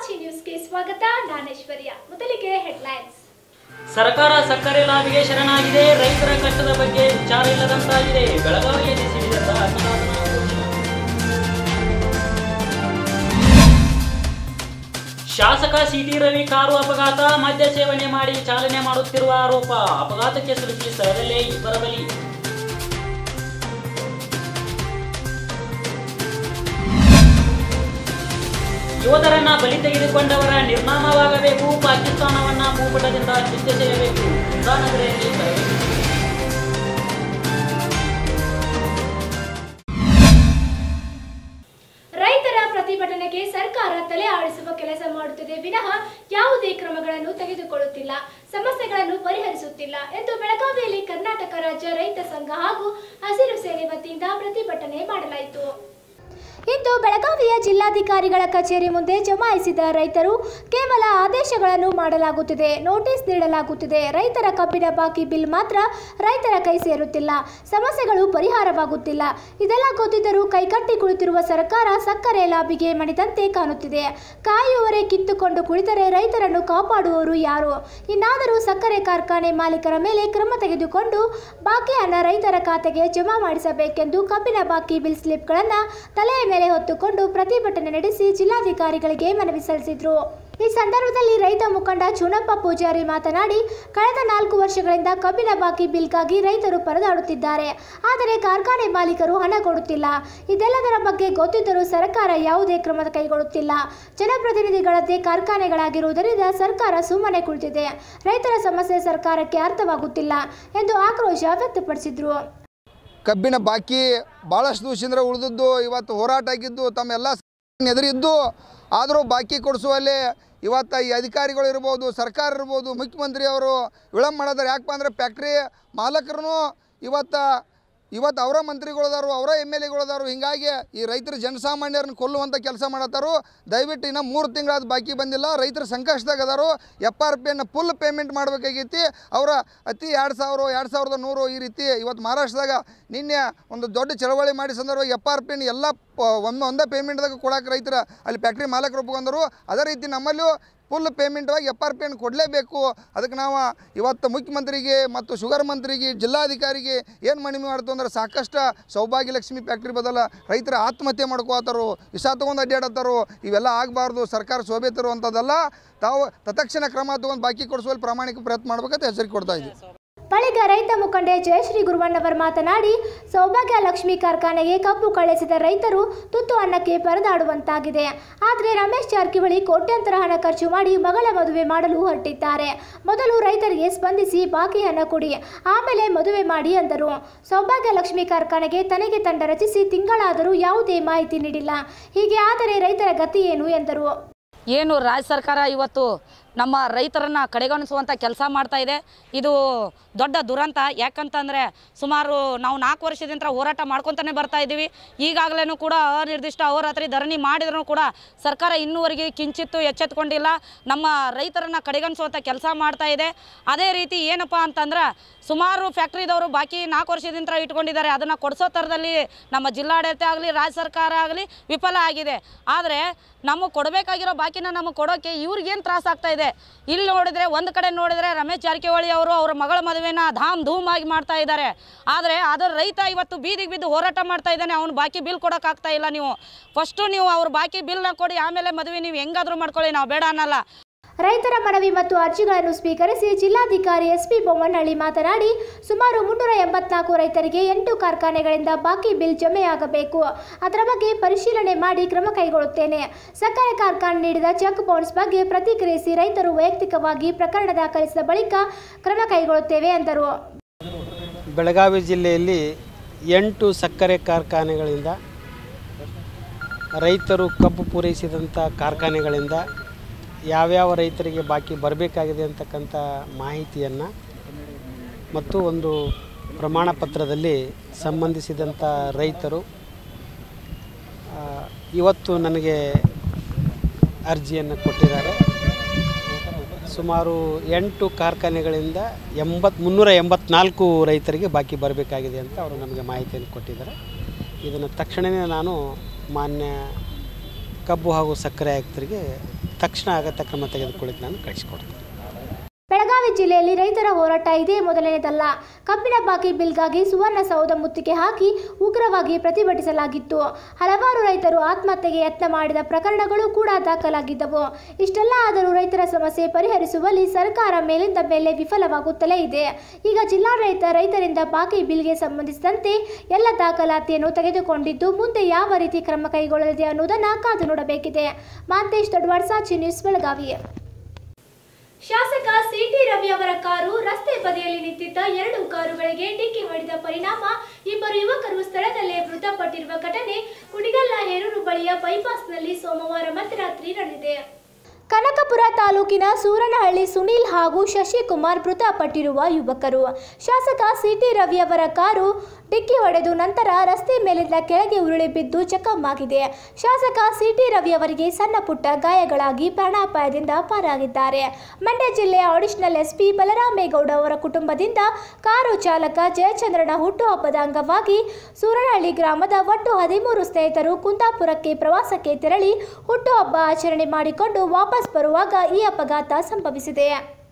ಸಾಕ್ಷಿ ನ್ಯೂಸ್ಗೆ ಸ್ವಾಗತ ನಾನೇಶ್ವರ್ಯ ಮೊದಲಿಗೆ ಹೆಡ್ಲೈನ್ಸ್ ಸರ್ಕಾರ ಸಕ್ಕರೆ ಲಾಭಿಗೆ ಶರಣಾಗಿದೆ ರೈತರ ಕಷ್ಟದ ಬಗ್ಗೆ ವಿಚಾರ ಇಲ್ಲದಂತಾಗಿದೆ ಬೆಳಗಾವಿಯಲ್ಲಿ ಸಿಡಿದ ಅಜ್ಞಾತನ ಆಕ್ರೋಶ. ಶಾಸಕ ಸಿಟಿ ರವಿ ಕಾರು ಅಪಘಾತ ಮದ್ಯ ಸೇವನೆ ಮಾಡಿ ಚಾಲನೆ ಮಾಡುತ್ತಿರುವ ಆರೋಪ ಅಪಘಾತಕ್ಕೆ ಸಿಲುಕಿ ಸ್ಥಳದಲ್ಲೇ ಇಬ್ಬರ ಬಲಿ ಯೋಧರನ್ನ ಬಲಿ ತೆಗೆದುಕೊಂಡವರ ನಿರ್ನಾಮವಾಗಬೇಕು ಪಾಕಿಸ್ತಾನವನ್ನ ಭೂಪಟದಿಂದ ಕಿತ್ತೆಸೆಯಬೇಕು ಕುಂದಾನಗರಿಯಲ್ಲಿ ತರಬೇತಿ ರೈತರ ಪ್ರತಿಭಟನೆಗೆ ಸರ್ಕಾರ ತಲೆ ಆಡಿಸುವ ಕೆಲಸ ಮಾಡುತ್ತಿದೆ ವಿನಃ ಯಾವುದೇ ಕ್ರಮಗಳನ್ನು ತೆಗೆದುಕೊಳ್ಳುತ್ತಿಲ್ಲ ಸಮಸ್ಯೆಗಳನ್ನು ಪರಿಹರಿಸುತ್ತಿಲ್ಲ ಎಂದು ಬೆಳಗಾವಿಯಲ್ಲಿ ಕರ್ನಾಟಕ ರಾಜ್ಯ ರೈತ ಸಂಘ ಹಾಗೂ ಹಸಿರು ಸೇನೆ ವತಿಯಿಂದ ಪ್ರತಿಭಟನೆ ಮಾಡಲಾಯಿತು ಇಂದು ಬೆಳಗಾವಿಯ ಜಿಲ್ಲಾಧಿಕಾರಿಗಳ ಕಚೇರಿ ಮುಂದೆ ಜಮಾಯಿಸಿದ ರೈತರು ಕೇವಲ ಆದೇಶಗಳನ್ನು ಮಾಡಲಾಗುತ್ತಿದೆ ನೋಟಿಸ್ ನೀಡಲಾಗುತ್ತಿದೆ ರೈತರ ಕಬ್ಬಿನ ಬಾಕಿ ಬಿಲ್ ಮಾತ್ರ ರೈತರ ಕೈ ಸೇರುತ್ತಿಲ್ಲ ಸಮಸ್ಯೆಗಳು ಪರಿಹಾರವಾಗುತ್ತಿಲ್ಲ ಇದೆಲ್ಲ ಗೊತ್ತಿದ್ದರೂ ಕೈಕಟ್ಟಿ ಕುಳಿತಿರುವ ಸರ್ಕಾರ ಸಕ್ಕರೆ ಲಾಬಿಗೆ ಮಣಿದಂತೆ ಕಾಣುತ್ತಿದೆ ಕಾಯುವವರೇ ಕಿತ್ತುಕೊಂಡು ಕುಳಿತರೆ ರೈತರನ್ನು ಕಾಪಾಡುವವರು ಯಾರು ಇನ್ನಾದರೂ ಸಕ್ಕರೆ ಕಾರ್ಖಾನೆ ಮಾಲೀಕರ ಮೇಲೆ ಕ್ರಮ ತೆಗೆದುಕೊಂಡು ಬಾಕಿ ಹಣ ರೈತರ ಖಾತೆಗೆ ಜಮಾ ಮಾಡಿಸಬೇಕೆಂದು ಕಬ್ಬಿನ ಬಾಕಿ ಬಿಲ್ ಸ್ಲಿಪ್ಗಳನ್ನು ತಲೆಯ ಮೇಲೆ ಹೊತ್ತುಕೊಂಡು ಪ್ರತಿಭಟನೆ ನಡೆಸಿ ಜಿಲ್ಲಾಧಿಕಾರಿಗಳಿಗೆ ಮನವಿ ಸಲ್ಲಿಸಿದ್ರು ಈ ಸಂದರ್ಭದಲ್ಲಿ ರೈತ ಮುಖಂಡ ಚುನಪ್ಪ ಪೂಜಾರಿ ಮಾತನಾಡಿ ಕಳೆದ ನಾಲ್ಕು ವರ್ಷಗಳಿಂದ ಕಬ್ಬಿನ ಬಾಕಿ ಬಿಲ್ಗಾಗಿ ರೈತರು ಪರದಾಡುತ್ತಿದ್ದಾರೆ ಆದರೆ ಕಾರ್ಖಾನೆ ಮಾಲೀಕರು ಹಣ ಕೊಡುತ್ತಿಲ್ಲ ಇದೆಲ್ಲದರ ಬಗ್ಗೆ ಗೊತ್ತಿದ್ದರೂ ಸರ್ಕಾರ ಯಾವುದೇ ಕ್ರಮ ಕೈಗೊಳ್ಳುತ್ತಿಲ್ಲ ಜನಪ್ರತಿನಿಧಿಗಳದ್ದೇ ಕಾರ್ಖಾನೆಗಳಾಗಿರುವುದರಿಂದ ಸರ್ಕಾರ ಸುಮ್ಮನೆ ಕುಳಿತಿದೆ ರೈತರ ಸಮಸ್ಯೆ ಸರ್ಕಾರಕ್ಕೆ ಅರ್ಥವಾಗುತ್ತಿಲ್ಲ ಎಂದು ಆಕ್ರೋಶ ವ್ಯಕ್ತಪಡಿಸಿದ್ರು ಕಬ್ಬಿನ ಬಾಕಿ ಭಾಳಷ್ಟು ದಿವಸದಿಂದ ಉಳಿದದ್ದು ಇವತ್ತು ಹೋರಾಟ ಆಗಿದ್ದು ತಮ್ಮೆಲ್ಲ ಎದುರಿದ್ದು ಆದರೂ ಬಾಕಿ ಕೊಡಿಸುವಲ್ಲಿ ಇವತ್ತು ಈ ಅಧಿಕಾರಿಗಳು ಇರ್ಬೋದು ಸರ್ಕಾರ ಇರ್ಬೋದು ಮುಖ್ಯಮಂತ್ರಿ ಅವರು ವಿಳಂಬ ಮಾಡಿದ್ರೆ ಯಾಕಪ್ಪ ಅಂದರೆ ಫ್ಯಾಕ್ಟ್ರಿ ಮಾಲಕರು ಇವತ್ತು ಇವತ್ತು ಅವರ ಮಂತ್ರಿಗಳದಾರು ಅವರ ಎಮ್ ಎಲ್ ಎಗಳದಾರು ಹೀಗಾಗಿ ಈ ರೈತರ ಜನಸಾಮಾನ್ಯರನ್ನ ಕೊಲ್ಲುವಂಥ ಕೆಲಸ ಮಾಡತ್ತಾರು ದಯವಿಟ್ಟು ಇನ್ನು ಮೂರು ತಿಂಗಳಾದ ಬಾಕಿ ಬಂದಿಲ್ಲ ರೈತರ ಸಂಕಷ್ಟದಾಗ ಅದಾರು ಎಫ್ ಆರ್ ಪಿಯನ್ನು ಫುಲ್ ಪೇಮೆಂಟ್ ಮಾಡಬೇಕಾಗೈತಿ ಅವರ ಅತಿ ಎರಡು ಸಾವಿರ ಎರಡು ಸಾವಿರದ ನೂರು ಈ ರೀತಿ ಇವತ್ತು ಮಹಾರಾಷ್ಟ್ರದಾಗ ನಿನ್ನೆ ಒಂದು ದೊಡ್ಡ ಚಳವಳಿ ಮಾಡಿ ಸಂದರ್ಭ ಎಫ್ ಆರ್ ಪಿನ ಎಲ್ಲ ಪ ಒಮ್ಮೆ ಒಂದೇ ಪೇಮೆಂಟ್ದಾಗ ಕೊಡಕ್ಕೆ ರೈತರ ಅಲ್ಲಿ ಫ್ಯಾಕ್ಟ್ರಿ ಮಾಲಕರು ಒಪ್ಕೊಂಡರು ಅದೇ ರೀತಿ ನಮ್ಮಲ್ಲೂ ಫುಲ್ ಪೇಮೆಂಟ್ವಾಗಿ ಎಫ್ ಆರ್ ಪಿಯನ್ನು ಕೊಡಲೇಬೇಕು ಅದಕ್ಕೆ ನಾವು ಇವತ್ತು ಮುಖ್ಯಮಂತ್ರಿಗೆ ಮತ್ತು ಶುಗರ್ ಮಂತ್ರಿಗೆ ಜಿಲ್ಲಾಧಿಕಾರಿಗೆ ಏನು ಮನವಿ ಮಾಡ್ತು ಅಂದ್ರೆ ಸಾಕಷ್ಟು ಸೌಭಾಗ್ಯ ಲಕ್ಷ್ಮಿ ಫ್ಯಾಕ್ಟ್ರಿ ಬದಲ ರೈತರ ಆತ್ಮಹತ್ಯೆ ಮಾಡ್ಕೋತಾರು ವಿಷ ತೊಗೊಂಡು ಅಡ್ಡಾಡತ್ತಾರು ಇವೆಲ್ಲ ಆಗಬಾರ್ದು ಸರ್ಕಾರ ಶೋಭೆ ತರುವಂಥದ್ದಲ್ಲ ತಾವು ತತ್ಕ್ಷಣ ಕ್ರಮ ತೊಗೊಂಡು ಬಾಕಿ ಕೊಡಿಸುವಲ್ಲಿ ಪ್ರಾಮಾಣಿಕ ಪ್ರಯತ್ನ ಮಾಡ್ಬೇಕಂತ ಎಚ್ಚರಿಕೆ ಕೊಡ್ತಾ ಇದ್ದೀವಿ ಬಳಿಕ ರೈತ ಮುಖಂಡೆ ಜಯಶ್ರೀ ಗುರುವಣ್ಣವರ್ ಮಾತನಾಡಿ ಸೌಭಾಗ್ಯ ಲಕ್ಷ್ಮಿ ಕಾರ್ಖಾನೆಗೆ ಕಬ್ಬು ಕಳಿಸಿದ ರೈತರು ತುತ್ತು ಅನ್ನಕ್ಕೆ ಪರದಾಡುವಂತಾಗಿದೆ ಆದರೆ ರಮೇಶ್ ಜಾರಕಿಹೊಳಿ ಕೋಟ್ಯಾಂತರ ಹಣ ಖರ್ಚು ಮಾಡಿ ಮಗಳ ಮದುವೆ ಮಾಡಲು ಹೊರಟಿದ್ದಾರೆ ಮೊದಲು ರೈತರಿಗೆ ಸ್ಪಂದಿಸಿ ಬಾಕಿ ಹಣ ಕೊಡಿ ಆಮೇಲೆ ಮದುವೆ ಮಾಡಿ ಅಂದರು ಸೌಭಾಗ್ಯ ಲಕ್ಷ್ಮಿ ಕಾರ್ಖಾನೆಗೆ ತನಿಖೆ ತಂಡ ರಚಿಸಿ ತಿಂಗಳಾದರೂ ಯಾವುದೇ ಮಾಹಿತಿ ನೀಡಿಲ್ಲ ಹೀಗೆ ಆದರೆ ರೈತರ ಗತಿ ಏನು ಎಂದರು ಏನು ರಾಜ್ಯ ಸರ್ಕಾರ ಇವತ್ತು ನಮ್ಮ ರೈತರನ್ನು ಕಡೆಗಣಿಸುವಂಥ ಕೆಲಸ ಮಾಡ್ತಾ ಇದೆ ಇದು ದೊಡ್ಡ ದುರಂತ ಯಾಕಂತಂದರೆ ಸುಮಾರು ನಾವು ನಾಲ್ಕು ವರ್ಷದಿಂದ ಹೋರಾಟ ಮಾಡ್ಕೊತಾನೆ ಬರ್ತಾ ಇದ್ದೀವಿ ಈಗಾಗಲೇ ಕೂಡ ಅನಿರ್ದಿಷ್ಟ ಅಹೋರಾತ್ರಿ ಧರಣಿ ಮಾಡಿದ್ರು ಕೂಡ ಸರ್ಕಾರ ಇನ್ನೂವರೆಗೆ ಕಿಂಚಿತ್ತು ಎಚ್ಚೆತ್ಕೊಂಡಿಲ್ಲ ನಮ್ಮ ರೈತರನ್ನು ಕಡೆಗಣಿಸುವಂಥ ಕೆಲಸ ಮಾಡ್ತಾ ಇದೆ ಅದೇ ರೀತಿ ಏನಪ್ಪ ಅಂತಂದ್ರೆ ಸುಮಾರು ಫ್ಯಾಕ್ಟ್ರಿದವರು ಬಾಕಿ ನಾಲ್ಕು ವರ್ಷದಿಂದ ಇಟ್ಕೊಂಡಿದ್ದಾರೆ ಅದನ್ನು ಕೊಡಿಸೋ ಥರದಲ್ಲಿ ನಮ್ಮ ಜಿಲ್ಲಾಡಳಿತ ಆಗಲಿ ರಾಜ್ಯ ಸರ್ಕಾರ ಆಗಲಿ ವಿಫಲ ಆಗಿದೆ ಆದರೆ ನಮಗೆ ಕೊಡಬೇಕಾಗಿರೋ ಬಾಕಿನ ನಮಗೆ ಕೊಡೋಕ್ಕೆ ಇವ್ರಿಗೇನು ತ್ರಾಸ ಆಗ್ತಾ ಇದೆ ಇಲ್ಲಿ ನೋಡಿದರೆ ಒಂದು ಕಡೆ ನೋಡಿದರೆ ರಮೇಶ್ ಜಾರಕಿಹೊಳಿ ಅವರು ಅವರ ಮಗಳ ಮದುವೆನ ಧಾಮ್ ಧೂಮ್ ಆಗಿ ಮಾಡ್ತಾ ಇದ್ದಾರೆ ಆದರೆ ಅದರ ರೈತ ಇವತ್ತು ಬೀದಿಗೆ ಬಿದ್ದು ಹೋರಾಟ ಮಾಡ್ತಾ ಇದ್ದಾನೆ ಅವ್ನು ಬಾಕಿ ಬಿಲ್ ಕೊಡೋಕ್ಕಾಗ್ತಾ ಇಲ್ಲ ನೀವು ಫಸ್ಟು ನೀವು ಅವ್ರ ಬಾಕಿ ಬಿಲ್ನ ಕೊಡಿ ಆಮೇಲೆ ಮದುವೆ ನೀವು ಹೆಂಗಾದ್ರೂ ಮಾಡ್ಕೊಳ್ಳಿ ನಾವು ಬೇಡ ಅನ್ನಲ್ಲ ರೈತರ ಮನವಿ ಮತ್ತು ಅರ್ಜಿಗಳನ್ನು ಸ್ವೀಕರಿಸಿ ಜಿಲ್ಲಾಧಿಕಾರಿ ಎಸ್ಪಿ ಬೊಮ್ಮನಹಳ್ಳಿ ಮಾತನಾಡಿ ಸುಮಾರು ಮುನ್ನೂರ ಎಂಬತ್ನಾಲ್ಕು ರೈತರಿಗೆ ಎಂಟು ಕಾರ್ಖಾನೆಗಳಿಂದ ಬಾಕಿ ಬಿಲ್ ಜಮೆಯಾಗಬೇಕು ಅದರ ಬಗ್ಗೆ ಪರಿಶೀಲನೆ ಮಾಡಿ ಕ್ರಮ ಕೈಗೊಳ್ಳುತ್ತೇನೆ ಸಕ್ಕರೆ ಕಾರ್ಖಾನೆ ನೀಡಿದ ಚೆಕ್ ಬೌನ್ಸ್ ಬಗ್ಗೆ ಪ್ರತಿಕ್ರಿಯಿಸಿ ರೈತರು ವೈಯಕ್ತಿಕವಾಗಿ ಪ್ರಕರಣ ದಾಖಲಿಸಿದ ಬಳಿಕ ಕ್ರಮ ಕೈಗೊಳ್ಳುತ್ತೇವೆ ಎಂದರು ಬೆಳಗಾವಿ ಜಿಲ್ಲೆಯಲ್ಲಿ ಎಂಟು ಸಕ್ಕರೆ ಕಾರ್ಖಾನೆಗಳಿಂದ ರೈತರು ಕಬ್ಬು ಪೂರೈಸಿದಂಥ ಕಾರ್ಖಾನೆಗಳಿಂದ ಯಾವ್ಯಾವ ರೈತರಿಗೆ ಬಾಕಿ ಬರಬೇಕಾಗಿದೆ ಅಂತಕ್ಕಂಥ ಮಾಹಿತಿಯನ್ನು ಮತ್ತು ಒಂದು ಪ್ರಮಾಣ ಪತ್ರದಲ್ಲಿ ಸಂಬಂಧಿಸಿದಂಥ ರೈತರು ಆ, ಇವತ್ತು ನನಗೆ ಅರ್ಜಿಯನ್ನು ಕೊಟ್ಟಿದ್ದಾರೆ ಸುಮಾರು ಎಂಟು ಕಾರ್ಖಾನೆಗಳಿಂದ ಎಂಬತ್ತು ಮುನ್ನೂರ ಎಂಬತ್ನಾಲ್ಕು ರೈತರಿಗೆ ಬಾಕಿ ಬರಬೇಕಾಗಿದೆ ಅಂತ ಅವರು ನಮಗೆ ಮಾಹಿತಿಯನ್ನು ಕೊಟ್ಟಿದ್ದಾರೆ ಇದನ್ನು ತಕ್ಷಣವೇ ನಾನು ಮಾನ್ಯ ಕಬ್ಬು ಹಾಗೂ ಸಕ್ಕರೆ ಆಯುಕ್ತರಿಗೆ ತಕ್ಷಣ ಅಗತ್ಯ ಕ್ರಮ ತೆಗೆದುಕೊಳ್ಳಿಕ್ಕೆ ನಾನು ಕಳಿಸ್ಕೊಡ್ತೀನಿ ಬೆಳಗಾವಿ ಜಿಲ್ಲೆಯಲ್ಲಿ ರೈತರ ಹೋರಾಟ ಇದೇ ಮೊದಲನೇದಲ್ಲ ಕಬ್ಬಿನ ಬಾಕಿ ಬಿಲ್ಗಾಗಿ ಸುವರ್ಣಸೌಧ ಮುತ್ತಿಗೆ ಹಾಕಿ ಉಗ್ರವಾಗಿ ಪ್ರತಿಭಟಿಸಲಾಗಿತ್ತು ಹಲವಾರು ರೈತರು ಆತ್ಮಹತ್ಯೆಗೆ ಯತ್ನ ಮಾಡಿದ ಪ್ರಕರಣಗಳು ಕೂಡ ದಾಖಲಾಗಿದ್ದವು ಇಷ್ಟೆಲ್ಲ ಆದರೂ ರೈತರ ಸಮಸ್ಯೆ ಪರಿಹರಿಸುವಲ್ಲಿ ಸರ್ಕಾರ ಮೇಲಿಂದ ಮೇಲೆ ವಿಫಲವಾಗುತ್ತಲೇ ಇದೆ ಈಗ ಜಿಲ್ಲಾಡಳಿತ ರೈತರಿಂದ ಬಾಕಿ ಬಿಲ್ಗೆ ಸಂಬಂಧಿಸಿದಂತೆ ಎಲ್ಲ ದಾಖಲಾತಿಯನ್ನು ತೆಗೆದುಕೊಂಡಿದ್ದು ಮುಂದೆ ಯಾವ ರೀತಿ ಕ್ರಮ ಕೈಗೊಳ್ಳಲಿದೆ ಅನ್ನುವುದನ್ನು ಕಾದು ನೋಡಬೇಕಿದೆ ಮಾಂತೇಶ್ ದೊಡ್ವಾಡ್ ಸಾಚಿ ನ್ಯೂಸ್ ಬೆಳಗಾವಿ ಶಾಸಕ ಸಿಟಿ ರವಿ ಅವರ ಕಾರು ರಸ್ತೆ ಬದಿಯಲ್ಲಿ ನಿಂತಿದ್ದ ಎರಡು ಕಾರುಗಳಿಗೆ ಡಿಕ್ಕಿ ಹೊಡೆದ ಪರಿಣಾಮ ಇಬ್ಬರು ಯುವಕರು ಸ್ಥಳದಲ್ಲೇ ಮೃತಪಟ್ಟಿರುವ ಘಟನೆ ಕುಣಿಗಲ್ಲ ಹೇರೂರು ಬಳಿಯ ಬೈಪಾಸ್ನಲ್ಲಿ ಸೋಮವಾರ ಮಧ್ಯರಾತ್ರಿ ನಡೆದಿದೆ ಕನಕಪುರ ತಾಲೂಕಿನ ಸೂರನಹಳ್ಳಿ ಸುನೀಲ್ ಹಾಗೂ ಶಶಿಕುಮಾರ್ ಮೃತಪಟ್ಟಿರುವ ಯುವಕರು ಶಾಸಕ ಸಿಟಿ ರವಿ ಅವರ ಕಾರು ಡಿಕ್ಕಿ ಹೊಡೆದು ನಂತರ ರಸ್ತೆ ಮೇಲಿಂದ ಕೆಳಗೆ ಉರುಳಿ ಬಿದ್ದು ಚಕಮ್ಮಾಗಿದೆ ಶಾಸಕ ಸಿಟಿ ರವಿ ಅವರಿಗೆ ಸಣ್ಣ ಪುಟ್ಟ ಗಾಯಗಳಾಗಿ ಪ್ರಾಣಾಪಾಯದಿಂದ ಪಾರಾಗಿದ್ದಾರೆ ಮಂಡ್ಯ ಜಿಲ್ಲೆಯ ಅಡಿಷನಲ್ ಎಸ್ಪಿ ಬಲರಾಮೇಗೌಡ ಅವರ ಕುಟುಂಬದಿಂದ ಕಾರು ಚಾಲಕ ಜಯಚಂದ್ರನ ಹುಟ್ಟುಹಬ್ಬದ ಅಂಗವಾಗಿ ಸೂರನಹಳ್ಳಿ ಗ್ರಾಮದ ಒಟ್ಟು ಹದಿಮೂರು ಸ್ನೇಹಿತರು ಕುಂದಾಪುರಕ್ಕೆ ಪ್ರವಾಸಕ್ಕೆ ತೆರಳಿ ಹುಟ್ಟುಹಬ್ಬ ಆಚರಣೆ ಮಾಡಿಕೊಂಡು ವಾಪಸ್ ಬರುವಾಗ ಈ ಅಪಘಾತ ಸಂಭವಿಸಿದೆ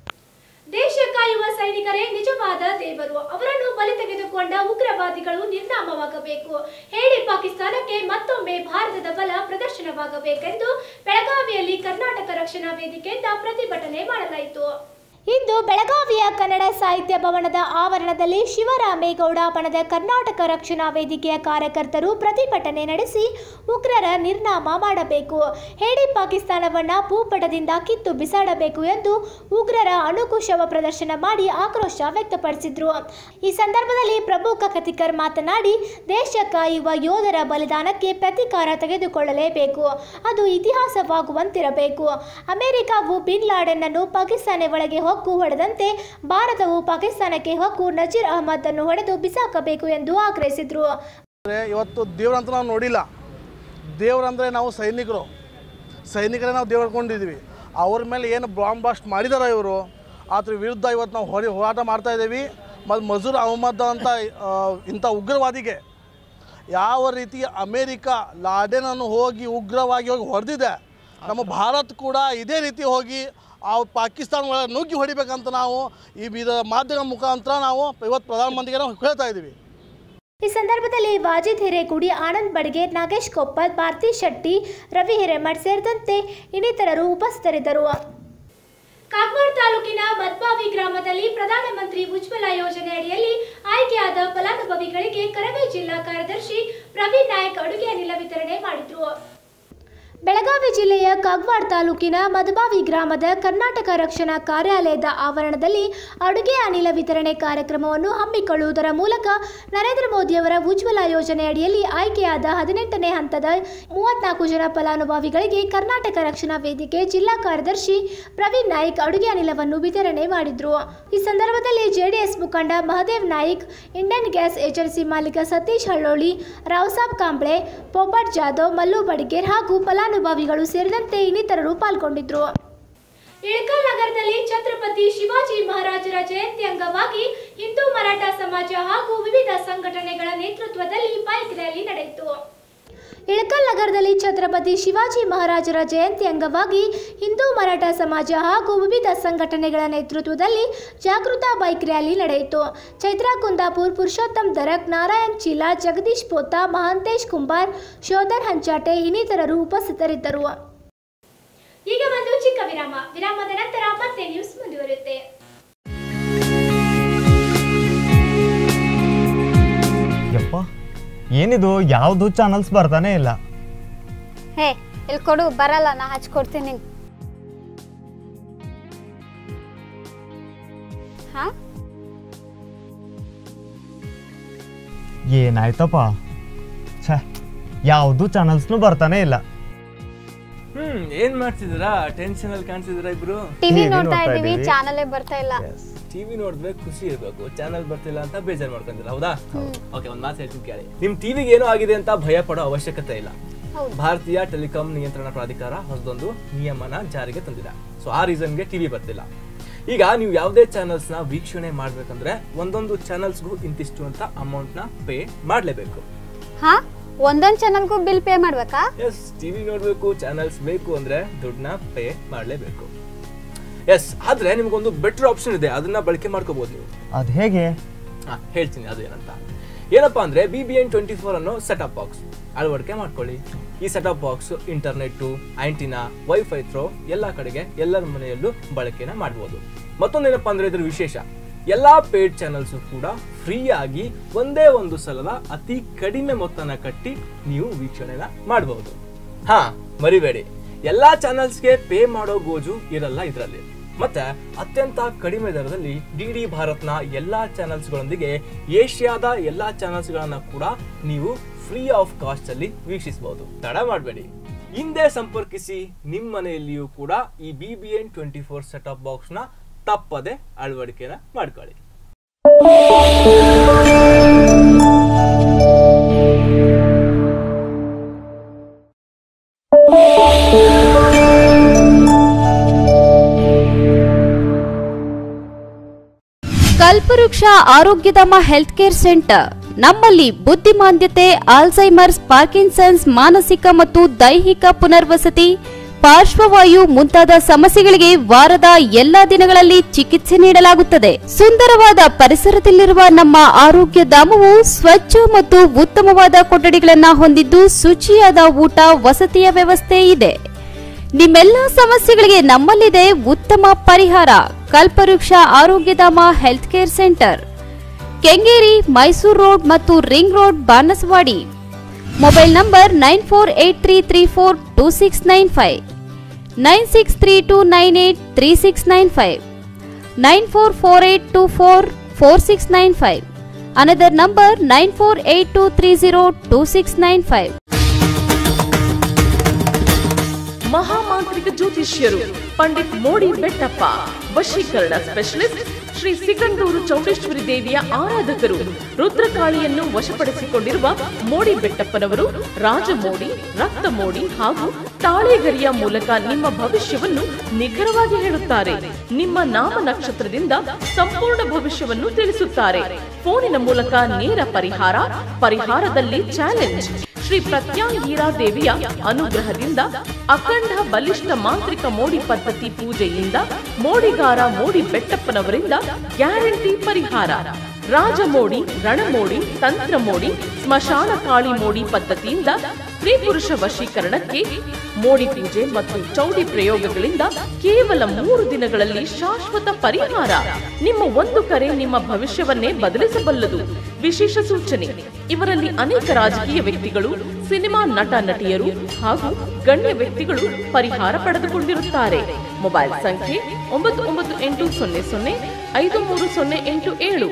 ದೇಶ ಕಾಯುವ ಸೈನಿಕರೇ ನಿಜವಾದ ದೇವರು ಅವರನ್ನು ಬಲಿ ತೆಗೆದುಕೊಂಡ ಉಗ್ರವಾದಿಗಳು ನಿರ್ನಾಮವಾಗಬೇಕು ಹೇಳಿ ಪಾಕಿಸ್ತಾನಕ್ಕೆ ಮತ್ತೊಮ್ಮೆ ಭಾರತದ ಬಲ ಪ್ರದರ್ಶನವಾಗಬೇಕೆಂದು ಬೆಳಗಾವಿಯಲ್ಲಿ ಕರ್ನಾಟಕ ರಕ್ಷಣಾ ವೇದಿಕೆಯಿಂದ ಪ್ರತಿಭಟನೆ ಮಾಡಲಾಯಿತು ಇಂದು ಬೆಳಗಾವಿಯ ಕನ್ನಡ ಸಾಹಿತ್ಯ ಭವನದ ಆವರಣದಲ್ಲಿ ಶಿವರಾಮೇಗೌಡ ಬಣದ ಕರ್ನಾಟಕ ರಕ್ಷಣಾ ವೇದಿಕೆಯ ಕಾರ್ಯಕರ್ತರು ಪ್ರತಿಭಟನೆ ನಡೆಸಿ ಉಗ್ರರ ನಿರ್ನಾಮ ಮಾಡಬೇಕು ಹೇಳಿ ಪಾಕಿಸ್ತಾನವನ್ನ ಭೂಪಟದಿಂದ ಕಿತ್ತು ಬಿಸಾಡಬೇಕು ಎಂದು ಉಗ್ರರ ಅಣುಕುಶವ ಪ್ರದರ್ಶನ ಮಾಡಿ ಆಕ್ರೋಶ ವ್ಯಕ್ತಪಡಿಸಿದ್ರು ಈ ಸಂದರ್ಭದಲ್ಲಿ ಪ್ರಭು ಕಕತಿಕರ್ ಮಾತನಾಡಿ ದೇಶ ಕಾಯುವ ಯೋಧರ ಬಲಿದಾನಕ್ಕೆ ಪ್ರತೀಕಾರ ತೆಗೆದುಕೊಳ್ಳಲೇಬೇಕು ಅದು ಇತಿಹಾಸವಾಗುವಂತಿರಬೇಕು ಅಮೆರಿಕವು ಬಿನ್ ಲಾಡೆನ್ ಅನ್ನು ಪಾಕಿಸ್ತಾನ ಒಳಗೆ ಹೊಕ್ಕು ಹೊಡೆದಂತೆ ಭಾರತವು ಪಾಕಿಸ್ತಾನಕ್ಕೆ ಹೊಕ್ಕು ನಜೀರ್ ಅಹಮದ್ ಅನ್ನು ಹೊಡೆದು ಬಿಸಾಕಬೇಕು ಎಂದು ಆಗ್ರಹಿಸಿದ್ರು ಅಂದರೆ ಇವತ್ತು ದೇವ್ರಂತ ನಾವು ನೋಡಿಲ್ಲ ದೇವ್ರಂದರೆ ನಾವು ಸೈನಿಕರು ಸೈನಿಕರೇ ನಾವು ದೇವ್ರು ಅನ್ಕೊಂಡಿದ್ದೀವಿ ಅವ್ರ ಮೇಲೆ ಏನು ಬಾಂಬ್ ಬ್ಲಾಸ್ಟ್ ಮಾಡಿದಾರ ಇವರು ಅದ್ರ ವಿರುದ್ಧ ಇವತ್ತು ನಾವು ಹೊರಿ ಹೋರಾಟ ಮಾಡ್ತಾ ಇದ್ದೀವಿ ಮತ್ತು ಮಜೂರ್ ಅಹಮದ್ ಅಂತ ಆ, ಇಂಥ ಉಗ್ರವಾದಿಗೆ ಯಾವ ರೀತಿ ಅಮೇರಿಕ ಲಾಡೆನನ್ನು ಹೋಗಿ ಉಗ್ರವಾಗಿ ಹೋಗಿ ಹೊಡೆದಿದೆ ನಮ್ಮ ಭಾರತ್ ಕೂಡ ಇದೇ ರೀತಿ ಹೋಗಿ ಆ ಪಾಕಿಸ್ತಾನ ಒಳಗೆ ನುಗ್ಗಿ ಹೊಡಿಬೇಕಂತ ನಾವು ಈ ವಿಧ ಮಾಧ್ಯಮ ಮುಖಾಂತರ ನಾವು ಇವತ್ತು ಪ್ರಧಾನಮಂತ್ರಿಗೆ ನಾವು ಹೇಳ್ತಾ ಇದ್ದೀವಿ ಈ ಸಂದರ್ಭದಲ್ಲಿ ವಾಜಿದ್ ಹಿರೇಗುಡಿ ಆನಂದ್ ಬಡ್ಗೆ ನಾಗೇಶ್ ಕೊಪ್ಪಲ್ ಭಾರತಿ ಶೆಟ್ಟಿ ರವಿ ಹಿರೇಮಠ್ ಸೇರಿದಂತೆ ಇನ್ನಿತರರು ಉಪಸ್ಥಿತರಿದ್ದರು ಕಾಗವಾಡ ತಾಲೂಕಿನ ಮದ್ಬಾವಿ ಗ್ರಾಮದಲ್ಲಿ ಪ್ರಧಾನಮಂತ್ರಿ ಉಜ್ವಲ ಯೋಜನೆ ಅಡಿಯಲ್ಲಿ ಆಯ್ಕೆಯಾದ ಫಲಾನುಭವಿಗಳಿಗೆ ಕರವೇ ಜಿಲ್ಲಾ ಕಾರ್ಯದರ್ಶಿ ಪ್ರವೀಣ್ ನಾಯಕ್ ಅಡುಗೆ ಅನಿಲ ವಿತರಣೆ ಮಾಡಿದ್ರು ಬೆಳಗಾವಿ ಜಿಲ್ಲೆಯ ಕಾಗವಾಡ ತಾಲೂಕಿನ ಮದಬಾವಿ ಗ್ರಾಮದ ಕರ್ನಾಟಕ ರಕ್ಷಣಾ ಕಾರ್ಯಾಲಯದ ಆವರಣದಲ್ಲಿ ಅಡುಗೆ ಅನಿಲ ವಿತರಣೆ ಕಾರ್ಯಕ್ರಮವನ್ನು ಹಮ್ಮಿಕೊಳ್ಳುವುದರ ಮೂಲಕ ನರೇಂದ್ರ ಮೋದಿಯವರ ಉಜ್ವಲ ಯೋಜನೆ ಅಡಿಯಲ್ಲಿ ಆಯ್ಕೆಯಾದ ಹದಿನೆಂಟನೇ ಹಂತದ ಮೂವತ್ನಾಲ್ಕು ಜನ ಫಲಾನುಭವಿಗಳಿಗೆ ಕರ್ನಾಟಕ ರಕ್ಷಣಾ ವೇದಿಕೆ ಜಿಲ್ಲಾ ಕಾರ್ಯದರ್ಶಿ ಪ್ರವೀಣ್ ನಾಯ್ಕ್ ಅಡುಗೆ ಅನಿಲವನ್ನು ವಿತರಣೆ ಮಾಡಿದ್ರು ಈ ಸಂದರ್ಭದಲ್ಲಿ ಜೆಡಿಎಸ್ ಮುಖಂಡ Mahadev Naik Indian gas agency ಮಾಲೀಕ ಸತೀಶ್ ಹಳ್ಳೋಳಿ ರಾವ್ಸಾಬ್ ಕಾಂಬ್ಳೆ ಪೊಬ್ಬಟ್ ಜಾಧವ್ ಮಲ್ಲು ಬಡಿಗೇರ್ ಹಾಗೂ ಫಲಾನುಭವಿಗಳು ಸೇರಿದಂತೆ ಇನ್ನಿತರರು ಪಾಲ್ಗೊಂಡಿದ್ರು ಇಳಕಲ್ ನಗರದಲ್ಲಿ ಛತ್ರಪತಿ ಶಿವಾಜಿ ಮಹಾರಾಜರ ಜಯಂತಿ ಅಂಗವಾಗಿ ಹಿಂದೂ ಮರಾಠ ಸಮಾಜ ಹಾಗೂ ವಿವಿಧ ಸಂಘಟನೆಗಳ ನೇತೃತ್ವದಲ್ಲಿ ಬೈಕ್ ರ್ಯಾಲಿ ನಡೆಯಿತು ಇಳಕಲ್ ನಗರದಲ್ಲಿ ಛತ್ರಪತಿ ಶಿವಾಜಿ ಮಹಾರಾಜರ ಜಯಂತಿ ಅಂಗವಾಗಿ ಹಿಂದೂ ಮರಾಠ ಸಮಾಜ ಹಾಗೂ ವಿವಿಧ ಸಂಘಟನೆಗಳ ನೇತೃತ್ವದಲ್ಲಿ ಜಾಗೃತ ಬೈಕ್ ರ್ಯಾಲಿ ನಡೆಯಿತು ಚೈತ್ರಾ ಕುಂದಾಪುರ್ ಪುರುಷೋತ್ತಮ್ ದರಕ್ ನಾರಾಯಣ್ ಚೀಲಾ ಜಗದೀಶ್ ಪೋತಾ ಮಹಾಂತೇಶ್ ಕುಂಬಾರ್ ಶೋಧನ್ ಹಂಚಾಟೆ ಇನ್ನಿತರರು ಉಪಸ್ಥಿತರಿದ್ದರು ಈಗ ಒಂದು ಚಿಕ್ಕ ವಿರಾಮ ವಿರಾಮದ ನಂತರ ಮತ್ತೆ ನ್ಯೂಸ್ ಮುಂದುವರಿಯುತ್ತೆ ಯಪ್ಪ ಏನಿದು ಯಾವುದು ಚಾನಲ್ಸ್ ಬರ್ತಾನೆ ಇಲ್ಲ ಹೇ ಇಲ್ಲಿ ಕೊಡು ಬರಲ್ಲ ನಾ ಹಚ್ಕೊಡ್ತೀನಿ ಹಾ ಏನಾಯ್ತಪ್ಪ ಛೇ ಯಾವುದು ಚಾನಲ್ಸ್ನು ಬರ್ತಾನೆ ಇಲ್ಲ ಹ್ಮ್ ಏನ್ ಮಾಡ್ತಿದ್ದೀರಾ ಟೆನ್ಷನ್ ಅಲ್ಲಿ ಕಾಣಿಸಿದಿರಾ ಇಬ್ರು ಟಿವಿ TV ನೋಡ್ತಾ ನೋಡ್ತಾ ಇದೀವಿ ಇದೀವಿ. ಚಾನಲೇ ಬರ್ತಾ ಇಲ್ಲ ಟಿವಿ ನೋಡಿದ್ರೆ ಖುಷಿ ಇರ್ಬೇಕು ಚಾನಲ್ ಬರ್ತಿಲ್ಲ ಅಂತ ಬೇಜಾರ್ ಮಾಡ್ಕೊಂತೀರ ಹೌದಾ ಓಕೆ ಒಂದ್ ಮಾತು ಹೇಳ್ತೀನಿ ಕೇಳಿ ನಿಮ್ ಟಿವಿಗೆ ಏನೋ ಆಗಿದೆ ಅಂತ ಭಯ ಪಡೋ ಅವಶ್ಯಕತೆ ಇಲ್ಲ ಹೌದು. ಭಾರತೀಯ ಟೆಲಿಕಾಂ ನಿಯಂತ್ರಣ ಪ್ರಾಧಿಕಾರ ಹೊಸದೊಂದು ನಿಯಮನ ಜಾರಿಗೆ ತಂದಿದೆ ಸೊ ಆ ರೀಸನ್ಗೆ ಟಿವಿ ಬರ್ತಿಲ್ಲ ಈಗ ನೀವು ಯಾವುದೇ ಚಾನಲ್ಸ್ ನ ವೀಕ್ಷಣೆ ಮಾಡ್ಬೇಕಂದ್ರೆ ಒಂದೊಂದು ಚಾನಲ್ಸ್ಗೂ ಇಂತಿಷ್ಟು ಅಂತ ಅಮೌಂಟ್ ನ ಪೇ ಮಾಡ್ಲೇಬೇಕು ಹಾ ಒಂದೊಂದು ಚಾನಲ್ಗೂ ಬಿಲ್ ಪೇ ಮಾಡ್ಬೇಕಾ ಎಸ್ ಟಿವಿ ನೋಡ್ಬೇಕು ಚಾನಲ್ಸ್ ಬೇಕು ಅಂದ್ರೆ ದುಡ್ಡನ್ನ ಪೇ ಮಾಡಲೇಬೇಕು ಎಸ್ ಆದ್ರೆ ನಿಮ್ಗೊಂದು ಬೆಟರ್ ಆಪ್ಷನ್ ಇದೆ ಅದನ್ನ ಬಳಕೆ ಮಾಡ್ಕೋಬಹುದು ನೀವು ಅದು ಹೇಗೆ ಹಾ, ಹೇಳ್ತೀನಿ ಅದು ಏನಂತ ಏನಪ್ಪಾ ಅಂದ್ರೆ B B N twenty four ಅನ್ನೋ ಸೆಟಪ್ ಬಾಕ್ಸ್ ಅಳವಡಿಕೆ ಮಾಡ್ಕೊಳ್ಳಿ ಈ setup box internet antenna wifi through ಎಲ್ಲಾ ಕಡೆಗೆ ಎಲ್ಲರ ಮನೆಯಲ್ಲೂ ಬಳಕೆನ ಮಾಡ್ಬೋದು ಮತ್ತೊಂದೇನಪ್ಪಾ ಅಂದ್ರೆ ಇದ್ರ ವಿಶೇಷ ಎಲ್ಲಾ ಪೇಡ್ ಚಾನಲ್ಸ್ ಕೂಡ ಫ್ರೀ ಆಗಿ ಒಂದೇ ಒಂದು ಸಲದ ಅತಿ ಕಡಿಮೆ ಮೊತ್ತನ ಕಟ್ಟಿ ನೀವು ವೀಕ್ಷಣೆನ ಮಾಡಬಹುದು ಹಾ ಮರಿಬೇಡಿ ಎಲ್ಲಾ ಚಾನಲ್ಸ್ಗೆ ಪೇ ಮಾಡೋ ಗೋಜು ಇರಲ್ಲ ಇದರಲ್ಲಿ ಮತ್ತೆ ಅತ್ಯಂತ ಕಡಿಮೆ ದರದಲ್ಲಿ ಡಿ ಡಿ ಭಾರತ್ನ ಎಲ್ಲಾ ಚಾನಲ್ಸ್ ಗಳೊಂದಿಗೆ ಏಷ್ಯಾದ ಎಲ್ಲಾ ಚಾನಲ್ಸ್ ಗಳನ್ನ ಕೂಡ ನೀವು ಫ್ರೀ ಆಫ್ ಕಾಸ್ಟ್ ಅಲ್ಲಿ ವೀಕ್ಷಿಸಬಹುದು ತಡ ಮಾಡಬೇಡಿ ಹಿಂದೆ ಸಂಪರ್ಕಿಸಿ ನಿಮ್ಮ ಮನೆಯಲ್ಲಿಯೂ ಕೂಡ ಈ B B N twenty four set top box ನ ತಪ್ಪದೆ ಅಳವಡಿಕೆನ ಮಾಡ್ಕೊಳ್ಳಿ ಕಲ್ಪವೃಕ್ಷ ಆರೋಗ್ಯಧಾಮ ಹೆಲ್ತ್ ಕೇರ್ ಸೆಂಟರ್ ನಮ್ಮಲ್ಲಿ ಬುದ್ಧಿಮಾಂದ್ಯತೆ ಆಲ್ಝೈಮರ್ಸ್ ಪಾರ್ಕಿನ್ಸನ್ಸ್ ಮಾನಸಿಕ ಮತ್ತು ದೈಹಿಕ ಪುನರ್ವಸತಿ ಪಾರ್ಶ್ವವಾಯು ಮುಂತಾದ ಸಮಸ್ಯೆಗಳಿಗೆ ವಾರದ ಎಲ್ಲಾ ದಿನಗಳಲ್ಲಿ ಚಿಕಿತ್ಸೆ ನೀಡಲಾಗುತ್ತದೆ ಸುಂದರವಾದ ಪರಿಸರದಲ್ಲಿರುವ ನಮ್ಮ ಆರೋಗ್ಯ ಧಾಮವು ಸ್ವಚ್ಛ ಮತ್ತು ಉತ್ತಮವಾದ ಕೊಠಡಿಗಳನ್ನ ಹೊಂದಿದ್ದು ಶುಚಿಯಾದ ಊಟ ವಸತಿಯ ವ್ಯವಸ್ಥೆ ಇದೆ ನಿಮ್ಮೆಲ್ಲ ಸಮಸ್ಯೆಗಳಿಗೆ ನಮ್ಮಲ್ಲಿದೆ ಉತ್ತಮ ಪರಿಹಾರ Kalpavriksha Arogyadhama health care centre Kengeri Mysuru road ಮತ್ತು ring road Banaswadi mobile number nine four eight three three four two six nine five nine six three two nine eight three six nine five nine four four eight two four four six nine five another number nine four eight two three zero two six nine five ಮಹಾಮಾಂತ್ರಿಕ ಜ್ಯೋತಿಷ್ಯರು ಪಂಡಿತ್ ಮೋಡಿ ಬೆಟ್ಟಪ್ಪ ವಶೀಕರಣ specialist Shri Sigandur Chowdeshwari ದೇವಿಯ ಆರಾಧಕರು ರುದ್ರಕಾಳಿಯನ್ನು ವಶಪಡಿಸಿಕೊಂಡಿರುವ ಮೋಡಿ ಬೆಟ್ಟಪ್ಪನವರು ರಾಜಮೋಡಿ ರಕ್ತ ಮೋಡಿ ಹಾಗೂ ತಾಳೆಗರಿಯ ಮೂಲಕ ನಿಮ್ಮ ಭವಿಷ್ಯವನ್ನು ನಿಖರವಾಗಿ ಹೇಳುತ್ತಾರೆ ನಿಮ್ಮ ನಾಮ ನಕ್ಷತ್ರದಿಂದ ಸಂಪೂರ್ಣ ಭವಿಷ್ಯವನ್ನು ತಿಳಿಸುತ್ತಾರೆ ಫೋನಿನ ಮೂಲಕ ನೇರ ಪರಿಹಾರ ಪರಿಹಾರದಲ್ಲಿ ಚಾಲೆಂಜ್ ಶ್ರೀ ಪ್ರತ್ಯಾಂಗೀರಾ ದೇವಿಯ ಅನುಗ್ರಹದಿಂದ ಅಖಂಡ ಬಲಿಷ್ಠ ಮಾಂತ್ರಿಕ ಮೋಡಿ ಪದ್ಧತಿ ಪೂಜೆಯಿಂದ ಮೋಡಿಗಾರ ಮೋಡಿ ಬೆಟ್ಟಪ್ಪನವರಿಂದ ಗ್ಯಾರಂಟಿ ಪರಿಹಾರ ರಾಜಮೋಡಿ ರಣಮೋಡಿ ತಂತ್ರ ಮೋಡಿ ಸ್ಮಶಾನ ಕಾಳಿ ಮೋಡಿ ಪದ್ಧತಿಯಿಂದ ಸ್ತ್ರೀ ಪುರುಷ ವಶೀಕರಣಕ್ಕೆ ಮೋಡಿ ಪೂಜೆ ಮತ್ತು ಚೌಡಿ ಪ್ರಯೋಗಗಳಿಂದ ಕೇವಲ ಮೂರು ದಿನಗಳಲ್ಲಿ ಶಾಶ್ವತ ಪರಿಹಾರ ನಿಮ್ಮ ಒಂದು ಕರೆ ನಿಮ್ಮ ಭವಿಷ್ಯವನ್ನೇ ಬದಲಿಸಬಲ್ಲದು ವಿಶೇಷ ಸೂಚನೆ ಇವರಲ್ಲಿ ಅನೇಕ ರಾಜಕೀಯ ವ್ಯಕ್ತಿಗಳು ಸಿನಿಮಾ ನಟ ನಟಿಯರು ಹಾಗೂ ಗಣ್ಯ ವ್ಯಕ್ತಿಗಳು ಪರಿಹಾರ ಪಡೆದುಕೊಂಡಿರುತ್ತಾರೆ ಮೊಬೈಲ್ ಸಂಖ್ಯೆ ಒಂಬತ್ತು ಒಂಬತ್ತು ಎಂಟು ಸೊನ್ನೆ ಸೊನ್ನೆ ಐದು ಮೂರು ಸೊನ್ನೆ ಎಂಟು ಏಳು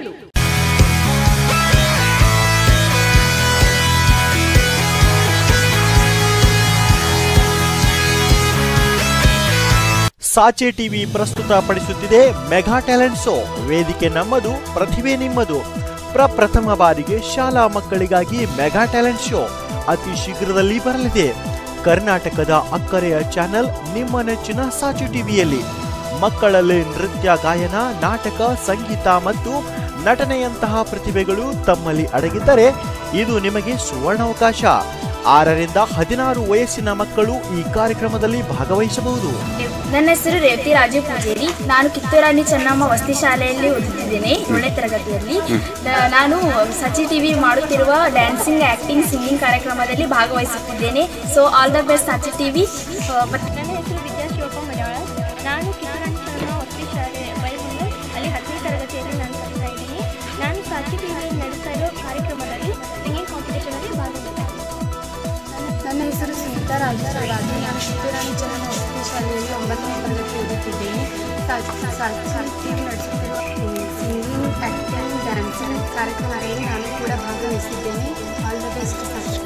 ಸಾಚೆ ಟಿವಿ ಪ್ರಸ್ತುತ ಪಡಿಸುತ್ತಿದೆ ಮೆಗಾ ಟ್ಯಾಲೆಂಟ್ ಶೋ ವೇದಿಕೆ ನಮ್ಮದು ಪ್ರತಿಭೆ ನಿಮ್ಮದು ಪ್ರಪ್ರಥಮ ಬಾರಿಗೆ ಶಾಲಾ ಮಕ್ಕಳಿಗಾಗಿ ಮೆಗಾ ಟ್ಯಾಲೆಂಟ್ ಶೋ ಅತಿ ಶೀಘ್ರದಲ್ಲಿ ಬರಲಿದೆ ಕರ್ನಾಟಕದ ಅಕ್ಕರೆಯ ಚಾನೆಲ್ ನಿಮ್ಮ ನೆಚ್ಚಿನ ಸಾಚೆ ಟಿವಿಯಲ್ಲಿ ಮಕ್ಕಳಲ್ಲಿ ನೃತ್ಯ ಗಾಯನ ನಾಟಕ ಸಂಗೀತ ಮತ್ತು ನಟನೆಯಂತಹ ಪ್ರತಿಭೆಗಳು ತಮ್ಮಲ್ಲಿ ಅಡಗಿದ್ದರೆ ಇದು ನಿಮಗೆ ಸುವರ್ಣಾವಕಾಶ ಆರರಿಂದ ಹದಿನಾರು ವಯಸ್ಸಿನ ಮಕ್ಕಳು ಈ ಕಾರ್ಯಕ್ರಮದಲ್ಲಿ ಭಾಗವಹಿಸಬಹುದು ನನ್ನ ಹೆಸರು ರೇವತಿ ರಾಜು ಪೂಜೇರಿ ನಾನು ಕಿತ್ತೂರಾಣಿ ಚೆನ್ನಮ್ಮ ವಸತಿ ಶಾಲೆಯಲ್ಲಿ ಓದುತ್ತಿದ್ದೇನೆ ಏಳನೇ ತರಗತಿಯಲ್ಲಿ ನ- ನಾನು ಸಚಿ ಟಿವಿ ಮಾಡುತ್ತಿರುವ ಡ್ಯಾನ್ಸಿಂಗ್ ಆ್ಯಕ್ಟಿಂಗ್ ಸಿಂಗಿಂಗ್ ಕಾರ್ಯಕ್ರಮದಲ್ಲಿ ಭಾಗವಹಿಸುತ್ತಿದ್ದೇನೆ so all the best Sachi TV ನನ್ನ ಹೆಸರು ವಿದ್ಯಾ ಶಿವಪ್ಪ ಮಜಾಳ ನಾನು ಕಿತ್ತೂರಾಣಿ ಚೆನ್ನಮ್ಮ ವಸತಿ ಶಾಲೆ ಬೈಬಂದು ಅಲ್ಲಿ ಹತ್ತನೇ ತರಗತಿಯಲ್ಲಿ ನಾನು ಕಲಿತಾ ಇದ್ದೀನಿ ನಾನು ಸಾಕ್ಷಿ ಟಿವಿಯಲ್ಲಿ ನಡೆಸ್ತಾ ಇರೋ ಕಾರ್ಯಕ್ರಮದಲ್ಲಿ ಸಿಂಗಿಂಗ್ ಕಾಂಪಿಟೇಷನಲ್ಲಿ ಭಾಗವಹಿಸ್ತಾ ನನ್ನ ಹೆಸರು ಸ್ಮಿತಾ ರಾಜರಾಜು ನಾನು ಕಿತ್ತೂರಾಣಿ ಚೆನ್ನಮ್ಮ ವಸತಿ ಶಾಲೆಯಲ್ಲಿ ಒಂಬತ್ತನೇ ತರಗತಿ ಓದುತ್ತಿದ್ದೇನೆ ಟಿವಿ ನಡೆಸುತ್ತಿರುವ ಸಿಂಗಿಂಗ್ ಆ್ಯಕ್ಟಿಂಗ್ ಡ್ಯಾನ್ಸಿಂಗ್ ಕಾರ್ಯಕ್ರಮದಲ್ಲಿ ನಾನು ಕೂಡ ಭಾಗವಹಿಸಿದ್ದೇನೆ all the best first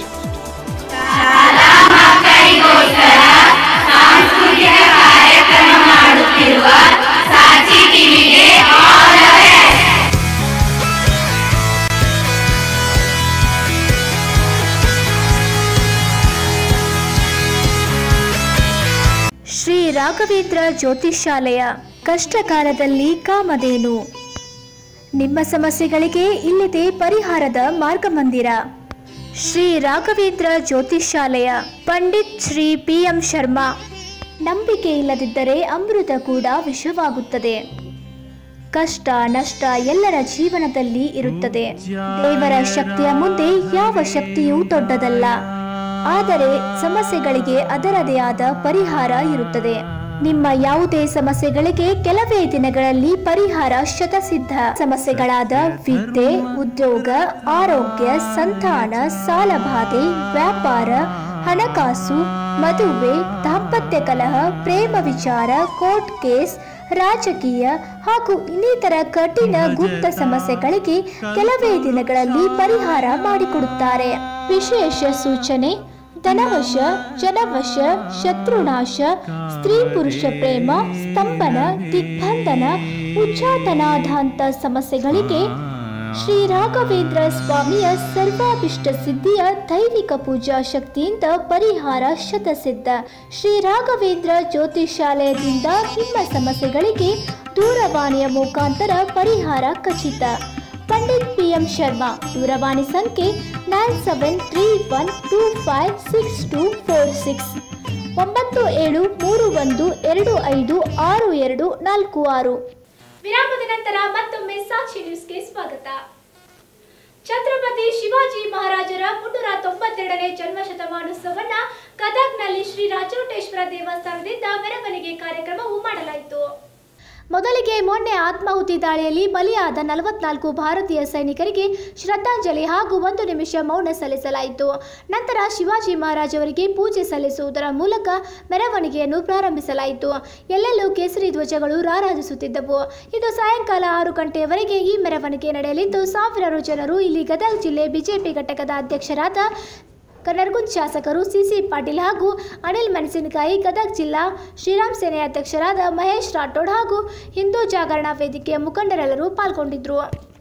Shri Raghavendra ಜ್ಯೋತಿಷಾಲಯ ಕಷ್ಟಕಾಲದಲ್ಲಿ ಕಾಮಧೇನು ನಿಮ್ಮ ಸಮಸ್ಯೆಗಳಿಗೆ ಇಲ್ಲಿದೆ ಪರಿಹಾರದ ಮಾರ್ಗಮಂದಿರ ಶ್ರೀ ರಾಘವೇಂದ್ರ ಜ್ಯೋತಿಷಾಲಯ ಪಂಡಿತ್ ಶ್ರೀ ಪಿ ಎಂ ಶರ್ಮಾ ನಂಬಿಕೆ ಇಲ್ಲದಿದ್ದರೆ ಅಮೃತ ಕೂಡ ವಿಷವಾಗುತ್ತದೆ ಕಷ್ಟ ನಷ್ಟ ಎಲ್ಲರ ಜೀವನದಲ್ಲಿ ಇರುತ್ತದೆ ದೇವರ ಶಕ್ತಿಯ ಮುಂದೆ ಯಾವ ಶಕ್ತಿಯೂ ದೊಡ್ಡದಲ್ಲ ಆದರೆ ಸಮಸ್ಯೆಗಳಿಗೆ ಅದರದೇ ಆದ ಪರಿಹಾರ ಇರುತ್ತದೆ ನಿಮ್ಮ ಯಾವುದೇ ಸಮಸ್ಯೆಗಳಿಗೆ ಕೆಲವೇ ದಿನಗಳಲ್ಲಿ ಪರಿಹಾರ ಶತಸಿದ್ಧ ಸಮಸ್ಯೆಗಳಾದ ವಿದ್ಯೆ ಉದ್ಯೋಗ ಆರೋಗ್ಯ ಸಂತಾನ ಸಾಲಬಾಧೆ ವ್ಯಾಪಾರ ಹಣಕಾಸು ಮದುವೆ ದಾಂಪತ್ಯ ಕಲಹ ಪ್ರೇಮ ವಿಚಾರ ಕೋರ್ಟ್ ಕೇಸ್ ರಾಜಕೀಯ ಹಾಗೂ ಇನ್ನಿತರ ಕಠಿಣ ಗುಪ್ತ ಸಮಸ್ಯೆಗಳಿಗೆ ಕೆಲವೇ ದಿನಗಳಲ್ಲಿ ಪರಿಹಾರ ಮಾಡಿಕೊಡುತ್ತಾರೆ ವಿಶೇಷ ಸೂಚನೆ ಧನವಶ ಜನವಶ ಶತ್ರುನಾಶ ಸ್ತ್ರೀ ಪುರುಷ ಪ್ರೇಮ ಸ್ತಂಭನ ದಿಗ್ಬಂಧನ ಉಚ್ಚಾಟನಾಧಾಂತ ಸಮಸ್ಯೆಗಳಿಗೆ ಶ್ರೀ ರಾಘವೇಂದ್ರ ಸ್ವಾಮಿಯ ಸರ್ವಾಭಿಷ್ಟ ಸಿದ್ಧಿಯ ದೈವಿಕ ಪೂಜಾ ಶಕ್ತಿಯಿಂದ ಪರಿಹಾರ ಶತಸಿದ್ಧ ಶ್ರೀ ರಾಘವೇಂದ್ರ ಜ್ಯೋತಿಷಾಲಯದಿಂದ ನಿಮ್ಮ ಸಮಸ್ಯೆಗಳಿಗೆ ದೂರವಾಣಿಯ ಮುಖಾಂತರ ಪರಿಹಾರ ಖಚಿತ ಪಂಡಿತ್ ಪಿ ಎಂ ಶರ್ಮಾ ದೂರವಾಣಿ ಸಂಖ್ಯೆ nine seven three one two five six two four six ಒಂಬತ್ತು ಏಳು ಮೂರು ಒಂದು ಎರಡು ಐದು ಆರು ಎರಡು ನಾಲ್ಕು ಆರು ವಿರಾಮದ ನಂತರ ಮತ್ತೊಮ್ಮೆ ಸಾಕ್ಷಿ ನ್ಯೂಸ್ಗೆ ಸ್ವಾಗತ ಛತ್ರಪತಿ ಶಿವಾಜಿ ಮಹಾರಾಜರ ಮುನ್ನೂರ ತೊಂಬತ್ತೆರಡನೇ ಜನ್ಮ ಶತಮಾನೋತ್ಸವವನ್ನ ಗದಗ್ನಲ್ಲಿ ಶ್ರೀ ರಾಜೋಟೇಶ್ವರ ದೇವಸ್ಥಾನದಿಂದ ಮೆರವಣಿಗೆ ಕಾರ್ಯಕ್ರಮವು ಮಾಡಲಾಯಿತು ಮೊದಲಿಗೆ ಮೊನ್ನೆ ಆತ್ಮಾಹುತಿ ದಾಳಿಯಲ್ಲಿ ಬಲಿಯಾದ ನಲವತ್ನಾಲ್ಕು ಭಾರತೀಯ ಸೈನಿಕರಿಗೆ ಶ್ರದ್ಧಾಂಜಲಿ ಹಾಗೂ ಒಂದು ನಿಮಿಷ ಮೌನ ಸಲ್ಲಿಸಲಾಯಿತು ನಂತರ ಶಿವಾಜಿ ಮಹಾರಾಜ್ ಅವರಿಗೆ ಪೂಜೆ ಸಲ್ಲಿಸುವುದರ ಮೂಲಕ ಮೆರವಣಿಗೆಯನ್ನು ಪ್ರಾರಂಭಿಸಲಾಯಿತು ಎಲ್ಲೆಲ್ಲೂ ಕೇಸರಿ ಧ್ವಜಗಳು ರಾರಾಜಿಸುತ್ತಿದ್ದವು ಇದು ಸಾಯಂಕಾಲ ಆರು ಗಂಟೆಯವರೆಗೆ ಈ ಮೆರವಣಿಗೆ ನಡೆಯಲಿದ್ದು ಸಾವಿರಾರು ಜನರು ಇಲ್ಲಿ ಗದಗ ಜಿಲ್ಲೆ ಬಿಜೆಪಿ ಘಟಕದ ಅಧ್ಯಕ್ಷರಾದ ಕನರ್ಗುಂದ್ ಶಾಸಕರು ಸಿಸಿ ಪಾಟೀಲ್ ಹಾಗೂ ಅನಿಲ್ ಮೆಣಸಿನಕಾಯಿ ಗದಗ ಜಿಲ್ಲಾ ಶ್ರೀರಾಮ್ ಸೇನೆ ಅಧ್ಯಕ್ಷರಾದ ಮಹೇಶ್ ರಾಠೋಡ್ ಹಾಗೂ ಹಿಂದೂ ಜಾಗರಣ ವೇದಿಕೆಯ ಮುಖಂಡರೆಲ್ಲರೂ ಪಾಲ್ಗೊಂಡಿದ್ರು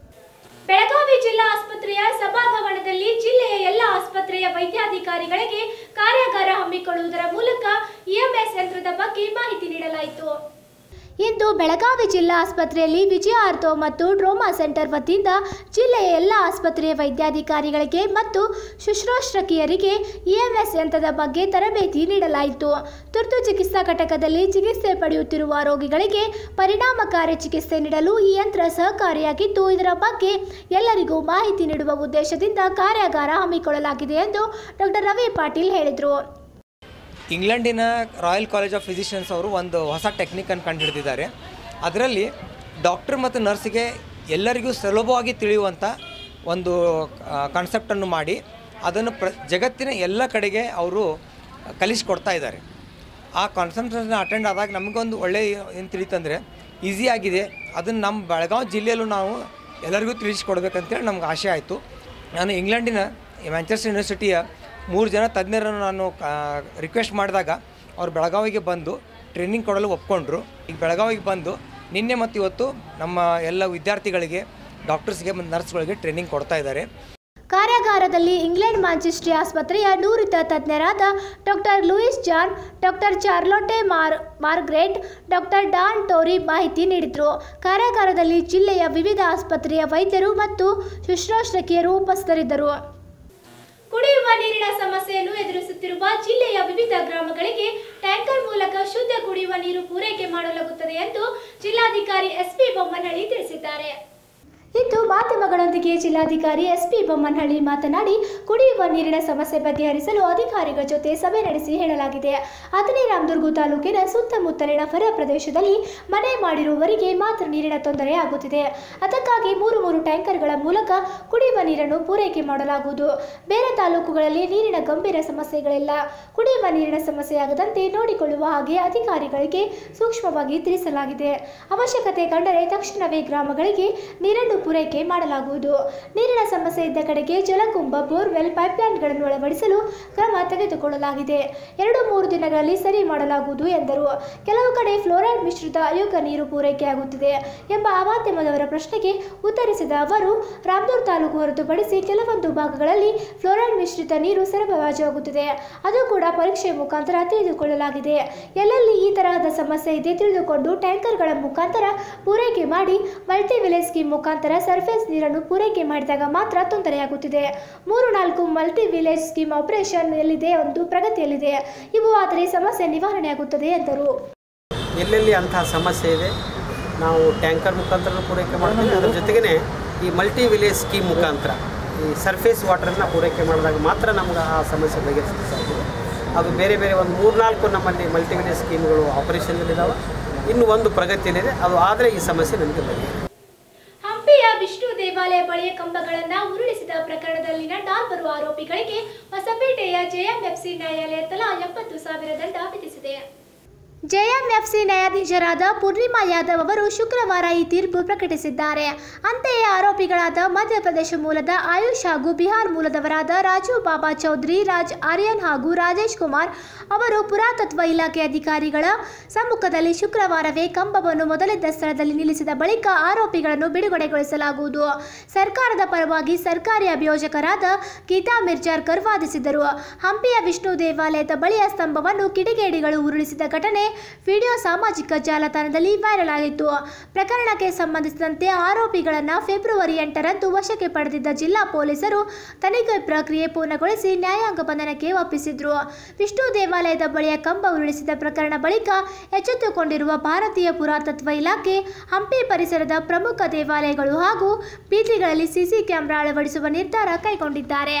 ಬೆಳಗಾವಿ ಜಿಲ್ಲಾ ಆಸ್ಪತ್ರೆಯ ಸಭಾಭವನದಲ್ಲಿ ಜಿಲ್ಲೆಯ ಎಲ್ಲ ಆಸ್ಪತ್ರೆಯ ವೈದ್ಯಾಧಿಕಾರಿಗಳಿಗೆ ಕಾರ್ಯಾಗಾರ ಹಮ್ಮಿಕೊಳ್ಳುವುದರ ಮೂಲಕ ಇಎಂಎಸ್ ಯಂತ್ರದ ಬಗ್ಗೆ ಮಾಹಿತಿ ನೀಡಲಾಯಿತು ಇಂದು ಬೆಳಗಾವಿ ಜಿಲ್ಲಾ ಆಸ್ಪತ್ರೆಯಲ್ಲಿ ವಿಜಯ ಆರ್ಥೋ ಮತ್ತು ಟ್ರೋಮಾ ಸೆಂಟರ್ ವತಿಯಿಂದ ಜಿಲ್ಲೆಯ ಎಲ್ಲ ಆಸ್ಪತ್ರೆಯ ವೈದ್ಯಾಧಿಕಾರಿಗಳಿಗೆ ಮತ್ತು ಶುಶ್ರೂಷಕಿಯರಿಗೆ ಇಎಂಎಸ್ ಯಂತ್ರದ ಬಗ್ಗೆ ತರಬೇತಿ ನೀಡಲಾಯಿತು ತುರ್ತು ಚಿಕಿತ್ಸಾ ಘಟಕದಲ್ಲಿ ಚಿಕಿತ್ಸೆ ಪಡೆಯುತ್ತಿರುವ ರೋಗಿಗಳಿಗೆ ಪರಿಣಾಮಕಾರಿ ಚಿಕಿತ್ಸೆ ನೀಡಲು ಈ ಯಂತ್ರ ಸಹಕಾರಿಯಾಗಿದ್ದು ಇದರ ಬಗ್ಗೆ ಎಲ್ಲರಿಗೂ ಮಾಹಿತಿ ನೀಡುವ ಉದ್ದೇಶದಿಂದ ಕಾರ್ಯಾಗಾರ ಹಮ್ಮಿಕೊಳ್ಳಲಾಗಿದೆ ಎಂದು ಡಾಕ್ಟರ್ ರವಿ ಪಾಟೀಲ್ ಹೇಳಿದರು ಇಂಗ್ಲೆಂಡಿನ ರಾಯಲ್ ಕಾಲೇಜ್ ಆಫ್ ಫಿಸಿಷಿಯನ್ಸ್ ಅವರು ಒಂದು ಹೊಸ ಟೆಕ್ನಿಕನ್ನು ಕಂಡುಹಿಡಿದಿದ್ದಾರೆ ಅದರಲ್ಲಿ ಡಾಕ್ಟರ್ ಮತ್ತು ನರ್ಸಿಗೆ ಎಲ್ಲರಿಗೂ ಸುಲಭವಾಗಿ ತಿಳಿಯುವಂಥ ಒಂದು ಕಾನ್ಸೆಪ್ಟನ್ನು ಮಾಡಿ ಅದನ್ನು ಪ್ರ ಜಗತ್ತಿನ ಎಲ್ಲ ಕಡೆಗೆ ಅವರು ಕಲಿಸ್ಕೊಡ್ತಾ ಇದ್ದಾರೆ ಆ ಕಾನ್ಸೆಪ್ಟನ್ನು ಅಟೆಂಡ್ ಆದಾಗ ನಮಗೊಂದು ಒಳ್ಳೆಯ ಏನು ತಿಳಿತಂದರೆ ಈಸಿ ಆಗಿದೆ ಅದನ್ನು ನಮ್ಮ ಬೆಳಗಾವಿ ಜಿಲ್ಲೆಯಲ್ಲೂ ನಾವು ಎಲ್ಲರಿಗೂ ತಿಳಿಸ್ಕೊಡ್ಬೇಕಂತೇಳಿ ನಮ್ಗೆ ಆಸೆ ಆಯಿತು ನಾನು ಇಂಗ್ಲೆಂಡಿನ ಮ್ಯಾಂಚೆಸ್ಟರ್ ಯೂನಿವರ್ಸಿಟಿಯ ಮೂರು ಜನ ತಜ್ಞರನ್ನು ನಾನು ರಿಕ್ವೆಸ್ಟ್ ಮಾಡಿದಾಗ ಅವ್ರು ಬೆಳಗಾವಿಗೆ ಬಂದು ಟ್ರೈನಿಂಗ್ ಕೊಡಲು ಒಪ್ಕೊಂಡ್ರು ಈಗ ಬೆಳಗಾವಿಗೆ ಬಂದು ನಿನ್ನೆ ಮತ್ತು ಇವತ್ತು ನಮ್ಮ ಎಲ್ಲ ವಿದ್ಯಾರ್ಥಿಗಳಿಗೆ ಡಾಕ್ಟರ್ಸ್ಗೆ ಮತ್ತು ನರ್ಸ್ಗಳಿಗೆ ಟ್ರೈನಿಂಗ್ ಕೊಡ್ತಾ ಇದ್ದಾರೆ ಕಾರ್ಯಾಗಾರದಲ್ಲಿ ಇಂಗ್ಲೆಂಡ್ ಮ್ಯಾಂಚೆಸ್ಟರ್ ಆಸ್ಪತ್ರೆಯ ನುರಿತ ತಜ್ಞರಾದ doctor Louis John doctor Charlotte ಮಾರ್ ಮಾರ್ಗ್ರೆಟ್ ಡಾಕ್ಟರ್ ಡಾನ್ ಟೋರಿ ಮಾಹಿತಿ ನೀಡಿದರು ಕಾರ್ಯಾಗಾರದಲ್ಲಿ ಜಿಲ್ಲೆಯ ವಿವಿಧ ಆಸ್ಪತ್ರೆಯ ವೈದ್ಯರು ಮತ್ತು ಶುಶ್ರೂಷಕಿಯರು ಉಪಸ್ಥಿತರಿದ್ದರು ಕುಡಿಯುವ ನೀರಿನ ಸಮಸ್ಯೆಯನ್ನು ಎದುರಿಸುತ್ತಿರುವ ಜಿಲ್ಲೆಯ ವಿವಿಧ ಗ್ರಾಮಗಳಿಗೆ ಟ್ಯಾಂಕರ್ ಮೂಲಕ ಶುದ್ಧ ಕುಡಿಯುವ ನೀರು ಪೂರೈಕೆ ಮಾಡಲಾಗುತ್ತದೆ ಎಂದು ಜಿಲ್ಲಾಧಿಕಾರಿ ಎಸ್ಪಿ ಬೊಮ್ಮನಹಳ್ಳಿ ತಿಳಿಸಿದ್ದಾರೆ ಇಂದು ಮಾಧ್ಯಮಗಳೊಂದಿಗೆ ಜಿಲ್ಲಾಧಿಕಾರಿ ಎಸ್ಪಿ ಬೊಮ್ಮನಹಳ್ಳಿ ಮಾತನಾಡಿ ಕುಡಿಯುವ ನೀರಿನ ಸಮಸ್ಯೆ ಬಗೆಹರಿಸಲು ಅಧಿಕಾರಿಗಳ ಜೊತೆ ಸಭೆ ನಡೆಸಿ ಹೇಳಲಾಗಿದೆ ಹದಿನೇ ರಾಮದುರ್ಗ ತಾಲೂಕಿನ ಸುತ್ತಮುತ್ತಲಿನ ಹೊರ ಪ್ರದೇಶದಲ್ಲಿ ಮನೆ ಮಾಡಿರುವವರಿಗೆ ಮಾತ್ರ ನೀರಿನ ತೊಂದರೆ ಆಗುತ್ತಿದೆ ಅದಕ್ಕಾಗಿ ಮೂರು ಮೂರು ಟ್ಯಾಂಕರ್ಗಳ ಮೂಲಕ ಕುಡಿಯುವ ನೀರನ್ನು ಪೂರೈಕೆ ಮಾಡಲಾಗುವುದು ಬೇರೆ ತಾಲೂಕುಗಳಲ್ಲಿ ನೀರಿನ ಗಂಭೀರ ಸಮಸ್ಯೆಗಳಿಲ್ಲ ಕುಡಿಯುವ ನೀರಿನ ಸಮಸ್ಯೆಯಾಗದಂತೆ ನೋಡಿಕೊಳ್ಳುವ ಹಾಗೆ ಅಧಿಕಾರಿಗಳಿಗೆ ಸೂಕ್ಷ್ಮವಾಗಿ ತಿಳಿಸಲಾಗಿದೆ ಅವಶ್ಯಕತೆ ಕಂಡರೆ ತಕ್ಷಣವೇ ಗ್ರಾಮಗಳಿಗೆ ನೀರನ್ನು ಪೂರೈಕೆ ಮಾಡಲಾಗುವುದು ನೀರಿನ ಸಮಸ್ಯೆ ಇದ್ದ ಕಡೆಗೆ ಜಲಕುಂಭ ಬೋರ್ವೆಲ್ ಪೈಪ್ಲೈನ್ಗಳನ್ನು ಅಳವಡಿಸಲು ಕ್ರಮ ತೆಗೆದುಕೊಳ್ಳಲಾಗಿದೆ ಎರಡು ಮೂರು ದಿನಗಳಲ್ಲಿ ಸರಿ ಮಾಡಲಾಗುವುದು ಎಂದರು ಕೆಲವು ಕಡೆ ಫ್ಲೋರೈಡ್ ಮಿಶ್ರಿತ ಅಯೋಗ್ಯ ನೀರು ಪೂರೈಕೆಯಾಗುತ್ತಿದೆ ಎಂಬ ಮಾಧ್ಯಮದವರ ಪ್ರಶ್ನೆಗೆ ಉತ್ತರಿಸಿದ ಅವರು ರಾಮದೂರ್ ತಾಲೂಕು ಹೊರತುಪಡಿಸಿ ಕೆಲವೊಂದು ಭಾಗಗಳಲ್ಲಿ ಫ್ಲೋರೈಡ್ ಮಿಶ್ರಿತ ನೀರು ಸರಬರಾಜಾಗುತ್ತಿದೆ ಅದು ಕೂಡ ಪರೀಕ್ಷೆ ಮುಖಾಂತರ ತಿಳಿದುಕೊಳ್ಳಲಾಗಿದೆ ಎಲ್ಲೆಲ್ಲಿ ಈ ತರಹದ ಸಮಸ್ಯೆ ಇದೆ ತಿಳಿದುಕೊಂಡು ಟ್ಯಾಂಕರ್ಗಳ ಮುಖಾಂತರ ಪೂರೈಕೆ ಮಾಡಿ ಮಲ್ಟಿ ವಿಲೇಜ್ ಸ್ಕೀಮ್ ಮುಖಾಂತರ ಮುಖಾಂತರ ಸರ್ಫೇಸ್ ನೀರನ್ನು ಪೂರೈಕೆ ಮಾಡಿದಾಗ ಮಾತ್ರ ತೊಂದರೆಯಾಗುತ್ತಿದೆ ಮೂರು ನಾಲ್ಕು ಮಲ್ಟಿ ವಿಲೇಜ್ ಸ್ಕೀಮ್ ಆಪರೇಷನ್ ಎಲ್ಲಿದೆ ಒಂದು ಪ್ರಗತಿಯಲ್ಲಿದೆ ಇವು ಆದರೆ ಸಮಸ್ಯೆ ನಿವಾರಣೆಯಾಗುತ್ತದೆ ಎಂದರು ಎಲ್ಲೆಲ್ಲಿ ಅಂತಹ ಸಮಸ್ಯೆ ಇದೆ ನಾವು ಟ್ಯಾಂಕರ್ ಮುಖಾಂತರ ಪೂರೈಕೆ ಮಾಡ್ತೀವಿ ಅದ್ರ ಜೊತೆಗೇ ಈ ಮಲ್ಟಿ ವಿಲೇಜ್ ಸ್ಕೀಮ್ ಮುಖಾಂತರ ಈ ಸರ್ಫೇಸ್ ವಾಟರನ್ನ ಪೂರೈಕೆ ಮಾಡಿದಾಗ ಮಾತ್ರ ನಮ್ಗೆ ಆ ಸಮಸ್ಯೆ ಬಗೆಹರಿಸಲಿಕ್ಕೆ ಸಾಧ್ಯ ಅದು ಬೇರೆ ಬೇರೆ ಒಂದು ಮೂರ್ನಾಲ್ಕು ನಮ್ಮಲ್ಲಿ ಮಲ್ಟಿ ವಿಲೇಜ್ ಸ್ಕೀಮ್ಗಳು ಆಪರೇಷನ್ನಲ್ಲಿದ್ದಾವೆ ಇನ್ನು ಒಂದು ಪ್ರಗತಿಯಲ್ಲಿದೆ ಅದು ಆದರೆ ಈ ಸಮಸ್ಯೆ ನಮಗೆ ಬಗೆಹರಿಯುತ್ತೆ ಹಂಪಿಯ ವಿಷ್ಣು ದೇವಾಲಯ ಬಳಿಯ ಕಂಬಗಳನ್ನ ಉರುಳಿಸಿದ ಪ್ರಕರಣದಲ್ಲಿನ ನಾಲ್ವರು ಆರೋಪಿಗಳಿಗೆ ಹೊಸಪೇಟೆಯ ಜೆಎಂಎಫ್ಸಿ ನ್ಯಾಯಾಲಯ ತಲಾ ಎಪ್ಪತ್ತು ಸಾವಿರ ದಂಡ ವಿಧಿಸಿದೆ ಜೆಎಂಎಫ್ಸಿ ನ್ಯಾಯಾಧೀಶರಾದ ಪೂರ್ಣಿಮಾ ಯಾದವ್ ಅವರು ಶುಕ್ರವಾರ ಈ ತೀರ್ಪು ಪ್ರಕಟಿಸಿದ್ದಾರೆ ಅಂತೆಯೇ ಆರೋಪಿಗಳಾದ ಮಧ್ಯಪ್ರದೇಶ ಮೂಲದ ಆಯುಷ್ ಹಾಗೂ ಬಿಹಾರ್ ಮೂಲದವರಾದ ರಾಜೀವ್ ಬಾಬಾ ಚೌಧರಿ ರಾಜ್ ಆರ್ಯನ್ ಹಾಗೂ ರಾಜೇಶ್ ಕುಮಾರ್ ಅವರು ಪುರಾತತ್ವ ಇಲಾಖೆ ಅಧಿಕಾರಿಗಳ ಸಮ್ಮುಖದಲ್ಲಿ ಶುಕ್ರವಾರವೇ ಕಂಬವನ್ನು ಮೊದಲಿದ್ದ ಸ್ಥಳದಲ್ಲಿ ನಿಲ್ಲಿಸಿದ ಬಳಿಕ ಆರೋಪಿಗಳನ್ನು ಬಿಡುಗಡೆಗೊಳಿಸಲಾಗುವುದು ಸರ್ಕಾರದ ಪರವಾಗಿ ಸರ್ಕಾರಿ ಅಭಿಯೋಜಕರಾದ ಗೀತಾ ಮಿರ್ಜಾರ್ಕರ್ ವಾದಿಸಿದರು ಹಂಪಿಯ ವಿಷ್ಣು ದೇವಾಲಯದ ಬಳಿಯ ಸ್ತಂಭವನ್ನು ಕಿಡಿಗೇಡಿಗಳು ಉರುಳಿಸಿದ ಘಟನೆ ವಿಡಿಯೋ ಸಾಮಾಜಿಕ ಜಾಲತಾಣದಲ್ಲಿ ವೈರಲ್ ಆಗಿತ್ತು ಪ್ರಕರಣಕ್ಕೆ ಸಂಬಂಧಿಸಿದಂತೆ ಆರೋಪಿಗಳನ್ನು ಫೆಬ್ರವರಿ ಎಂಟರಂದು ವಶಕ್ಕೆ ಪಡೆದಿದ್ದ ಜಿಲ್ಲಾ ಪೊಲೀಸರು ತನಿಖೆ ಪ್ರಕ್ರಿಯೆ ಪೂರ್ಣಗೊಳಿಸಿ ನ್ಯಾಯಾಂಗ ಬಂಧನಕ್ಕೆ ಒಪ್ಪಿಸಿದ್ರು ವಿಷ್ಣು ದೇವಾಲಯದ ಬಳಿಯ ಕಂಬ ಉರುಳಿಸಿದ ಪ್ರಕರಣ ಬಳಿಕ ಎಚ್ಚೆತ್ತುಕೊಂಡಿರುವ ಭಾರತೀಯ ಪುರಾತತ್ವ ಇಲಾಖೆ ಹಂಪಿ ಪರಿಸರದ ಪ್ರಮುಖ ದೇವಾಲಯಗಳು ಹಾಗೂ ಬೀದಿಗಳಲ್ಲಿ ಸಿಸಿ ಕ್ಯಾಮೆರಾ ಅಳವಡಿಸುವ ನಿರ್ಧಾರ ಕೈಗೊಂಡಿದ್ದಾರೆ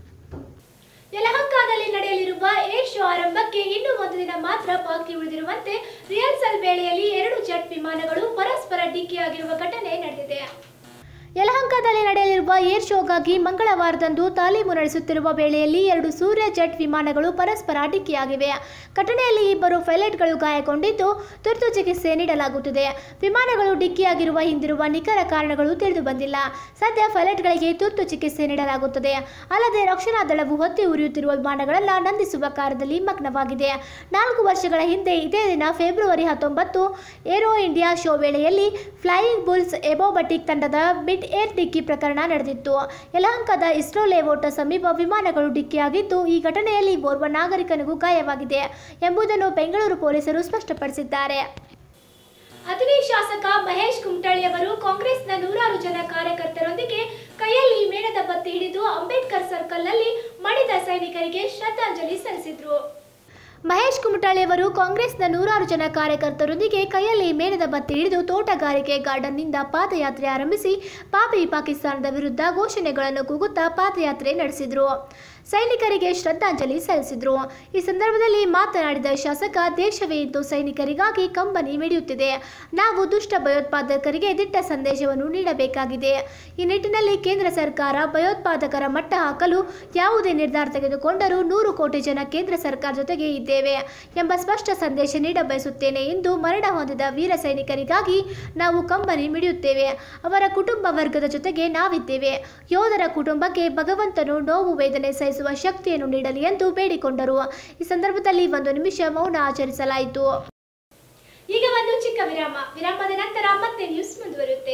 ಯಲಹಂಕದಲ್ಲಿ ನಡೆಯಲಿರುವ ಏರ್ ಶೋ ಆರಂಭಕ್ಕೆ ಇನ್ನು ಒಂದು ದಿನ ಮಾತ್ರ ಬಾಕಿ ಉಳಿದಿರುವಂತೆ ರಿಹರ್ಸಲ್ ವೇಳೆಯಲ್ಲಿ ಎರಡು ಜೆಟ್ ವಿಮಾನಗಳು ಪರಸ್ಪರ ಡಿಕ್ಕಿಯಾಗಿರುವ ಘಟನೆ ನಡೆದಿದೆ ಯಲಹಂಕದಲ್ಲಿ ನಡೆಯಲಿರುವ ಏರ್ ಶೋಗಾಗಿ ಮಂಗಳವಾರದಂದು ತಾಲೀಮು ನಡೆಸುತ್ತಿರುವ ವೇಳೆಯಲ್ಲಿ ಎರಡು ಸೂರ್ಯ ಜೆಟ್ ವಿಮಾನಗಳು ಪರಸ್ಪರ ಡಿಕ್ಕಿಯಾಗಿವೆ ಘಟನೆಯಲ್ಲಿ ಇಬ್ಬರು ಪೈಲಟ್ಗಳು ಗಾಯಗೊಂಡಿದ್ದು ತುರ್ತು ಚಿಕಿತ್ಸೆ ನೀಡಲಾಗುತ್ತಿದೆ ವಿಮಾನಗಳು ಡಿಕ್ಕಿಯಾಗಿರುವ ಹಿಂದಿರುವ ನಿಖರ ಕಾರಣಗಳು ತಿಳಿದು ಬಂದಿಲ್ಲ ಸದ್ಯ ಪೈಲಟ್ಗಳಿಗೆ ತುರ್ತು ಚಿಕಿತ್ಸೆ ನೀಡಲಾಗುತ್ತದೆ ಅಲ್ಲದೆ ರಕ್ಷಣಾ ದಳವು ಹೊತ್ತಿ ಉರಿಯುತ್ತಿರುವ ವಿಮಾನಗಳನ್ನು ನಂದಿಸುವ ಕಾರ್ಯದಲ್ಲಿ ಮಗ್ನವಾಗಿದೆ ನಾಲ್ಕು ವರ್ಷಗಳ ಹಿಂದೆ ಇದೇ ದಿನ ಫೆಬ್ರವರಿ ಹತ್ತೊಂಬತ್ತು ಏರೋ ಇಂಡಿಯಾ ಶೋ ವೇಳೆಯಲ್ಲಿ ಫ್ಲೈಯಿಂಗ್ ಬುಲ್ಸ್ ಎಬೋಬಟಿಕ್ ತಂಡದ ಮಿಡ್ ಏರ್ ಡಿಕ್ಕಿ ಪ್ರಕರಣ ನಡೆದಿತ್ತು ಯಲಹಂಕದ ಇಸ್ರೋ ಲೇಔಟ್ ಸಮೀಪ ವಿಮಾನಗಳು ಡಿಕ್ಕಿಯಾಗಿದ್ದು ಈ ಘಟನೆಯಲ್ಲಿ ಓರ್ವ ನಾಗರಿಕನಿಗೂ ಗಾಯವಾಗಿದೆ ಎಂಬುದನ್ನು ಬೆಂಗಳೂರು ಪೊಲೀಸರು ಸ್ಪಷ್ಟಪಡಿಸಿದ್ದಾರೆ ಅಥಣಿ ಶಾಸಕ ಮಹೇಶ್ ಕುಮಟಳ್ಳಿ ಅವರು ಕಾಂಗ್ರೆಸ್ನ ನೂರಾರು ಜನ ಕಾರ್ಯಕರ್ತರೊಂದಿಗೆ ಕೈಯಲ್ಲಿ ಮೇಣದ ಬತ್ತಿ ಹಿಡಿದು ಅಂಬೇಡ್ಕರ್ ಸರ್ಕಲ್ನಲ್ಲಿ ಮಡಿದ ಸೈನಿಕರಿಗೆ ಶ್ರದ್ಧಾಂಜಲಿ ಸಲ್ಲಿಸಿದ್ರು ಮಹೇಶ್ ಕುಮಟಳ್ಳಿ ಅವರು ಕಾಂಗ್ರೆಸ್ನ ನೂರಾರು ಜನ ಕಾರ್ಯಕರ್ತರೊಂದಿಗೆ ಕೈಯಲ್ಲಿ ಮೇಣದ ಬತ್ತಿ ಹಿಡಿದು ತೋಟಗಾರಿಕೆ ಗಾರ್ಡನ್ನಿಂದ ಪಾದಯಾತ್ರೆ ಆರಂಭಿಸಿ ಪಾಪಿ ಪಾಕಿಸ್ತಾನದ ವಿರುದ್ಧ ಘೋಷಣೆಗಳನ್ನು ಕೂಗುತ್ತಾ ಪಾದಯಾತ್ರೆ ನಡೆಸಿದರು ಸೈನಿಕರಿಗೆ ಶ್ರದ್ಧಾಂಜಲಿ ಸಲ್ಲಿಸಿದರು ಈ ಸಂದರ್ಭದಲ್ಲಿ ಮಾತನಾಡಿದ ಶಾಸಕ ದೇಶವೇ ಇದ್ದು ಸೈನಿಕರಿಗಾಗಿ ಕಂಬನಿ ಮಿಡಿಯುತ್ತಿದೆ ನಾವು ದುಷ್ಟ ಭಯೋತ್ಪಾದಕರಿಗೆ ದಿಟ್ಟ ಸಂದೇಶವನ್ನು ನೀಡಬೇಕಾಗಿದೆ ಈ ನಿಟ್ಟಿನಲ್ಲಿ ಕೇಂದ್ರ ಸರ್ಕಾರ ಭಯೋತ್ಪಾದಕರ ಮಟ್ಟ ಹಾಕಲು ಯಾವುದೇ ನಿರ್ಧಾರ ತೆಗೆದುಕೊಂಡರೂ ನೂರು ಕೋಟಿ ಜನ ಕೇಂದ್ರ ಸರ್ಕಾರ ಜೊತೆಗೆ ಇದ್ದೇವೆ ಎಂಬ ಸ್ಪಷ್ಟ ಸಂದೇಶ ನೀಡಬಯಸುತ್ತೇನೆ ಎಂದು ಮರಣ ಹೊಂದಿದ ವೀರ ಸೈನಿಕರಿಗಾಗಿ ನಾವು ಕಂಬನಿ ಮಿಡಿಯುತ್ತೇವೆ ಅವರ ಕುಟುಂಬ ವರ್ಗದ ಜೊತೆಗೆ ನಾವಿದ್ದೇವೆ ಯೋಧರ ಕುಟುಂಬಕ್ಕೆ ಭಗವಂತನು ನೋವು ವೇದನೆ ಸಹಿಸುವ ಶಕ್ತಿಯನ್ನು ನೀಡಲಿ ಎಂದು ಬೇಡಿಕೊಂಡರು ಈ ಸಂದರ್ಭದಲ್ಲಿ ಒಂದು ನಿಮಿಷ ಮೌನ ಆಚರಿಸಲಾಯಿತು ಈಗ ಒಂದು ಚಿಕ್ಕ ವಿರಾಮ ವಿರಾಮದ ನಂತರ ಮತ್ತೆ ನ್ಯೂಸ್ ಮುಂದುವರಿಯುತ್ತೆ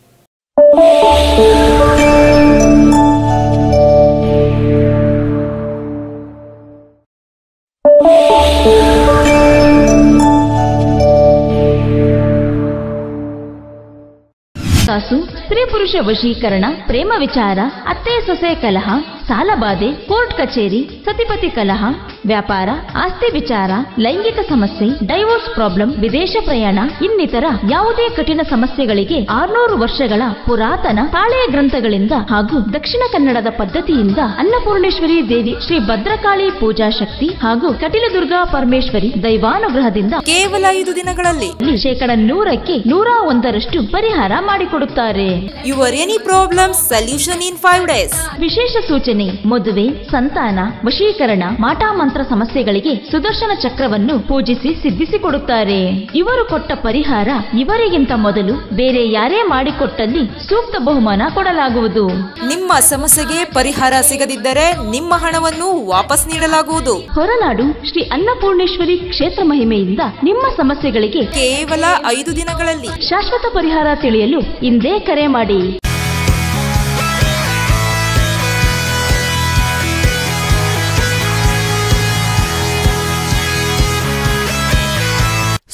ಕಾಸು ಸ್ತ್ರೀ ಪುರುಷ ವಶೀಕರಣ ಪ್ರೇಮ ವಿಚಾರ ಅತ್ತೆ ಸೊಸೆ ಕಲಹ ಸಾಲಬಾಧೆ ಕೋರ್ಟ್ ಕಚೇರಿ ಸತಿಪತಿ ಕಲಹ ವ್ಯಾಪಾರ ಆಸ್ತಿ ವಿಚಾರ ಲೈಂಗಿಕ ಸಮಸ್ಯೆ ಡೈವೋರ್ಸ್ ಪ್ರಾಬ್ಲಮ್ ವಿದೇಶ ಪ್ರಯಾಣ ಇನ್ನಿತರ ಯಾವುದೇ ಕಠಿಣ ಸಮಸ್ಯೆಗಳಿಗೆ ಆರ್ನೂರು ವರ್ಷಗಳ ಪುರಾತನ ತಾಳೆಯ ಗ್ರಂಥಗಳಿಂದ ಹಾಗೂ ದಕ್ಷಿಣ ಕನ್ನಡದ ಪದ್ಧತಿಯಿಂದ ಅನ್ನಪೂರ್ಣೇಶ್ವರಿ ದೇವಿ ಶ್ರೀ ಭದ್ರಕಾಳಿ ಪೂಜಾ ಶಕ್ತಿ ಹಾಗೂ ಕಟಿಲದುರ್ಗಾ ಪರಮೇಶ್ವರಿ ದೈವಾನುಗ್ರಹದಿಂದ ಕೇವಲ ಐದು ದಿನಗಳಲ್ಲಿ ಶೇಕಡ ನೂರಕ್ಕೆ ನೂರ ಒಂದರಷ್ಟು ಪರಿಹಾರ ಮಾಡಿಕೊಡುತ್ತಾರೆ your any problem solution in five days ವಿಶೇಷ ಸೂಚನೆ ಮದುವೆ ಸಂತಾನ ವಶೀಕರಣ ಮಾಟಾಮಂತ್ರ ಸಮಸ್ಯೆಗಳಿಗೆ ಸುದರ್ಶನ ಚಕ್ರವನ್ನು ಪೂಜಿಸಿ ಸಿದ್ಧಿಸಿಕೊಡುತ್ತಾರೆ ಇವರು ಕೊಟ್ಟ ಪರಿಹಾರ ಇವರಿಗಿಂತ ಮೊದಲು ಬೇರೆ ಯಾರೇ ಮಾಡಿಕೊಟ್ಟಲ್ಲಿ ಸೂಕ್ತ ಬಹುಮಾನ ಕೊಡಲಾಗುವುದು ನಿಮ್ಮ ಸಮಸ್ಯೆಗೆ ಪರಿಹಾರ ಸಿಗದಿದ್ದರೆ ನಿಮ್ಮ ಹಣವನ್ನು ವಾಪಸ್ ನೀಡಲಾಗುವುದು ಹೊರನಾಡು ಶ್ರೀ ಅನ್ನಪೂರ್ಣೇಶ್ವರಿ ಕ್ಷೇತ್ರ ಮಹಿಮೆಯಿಂದ ನಿಮ್ಮ ಸಮಸ್ಯೆಗಳಿಗೆ ಕೇವಲ ಐದು ದಿನಗಳಲ್ಲಿ ಶಾಶ್ವತ ಪರಿಹಾರ ತಿಳಿಯಲು ಇಂದೇ ಕರೆ ಮಾಡಿ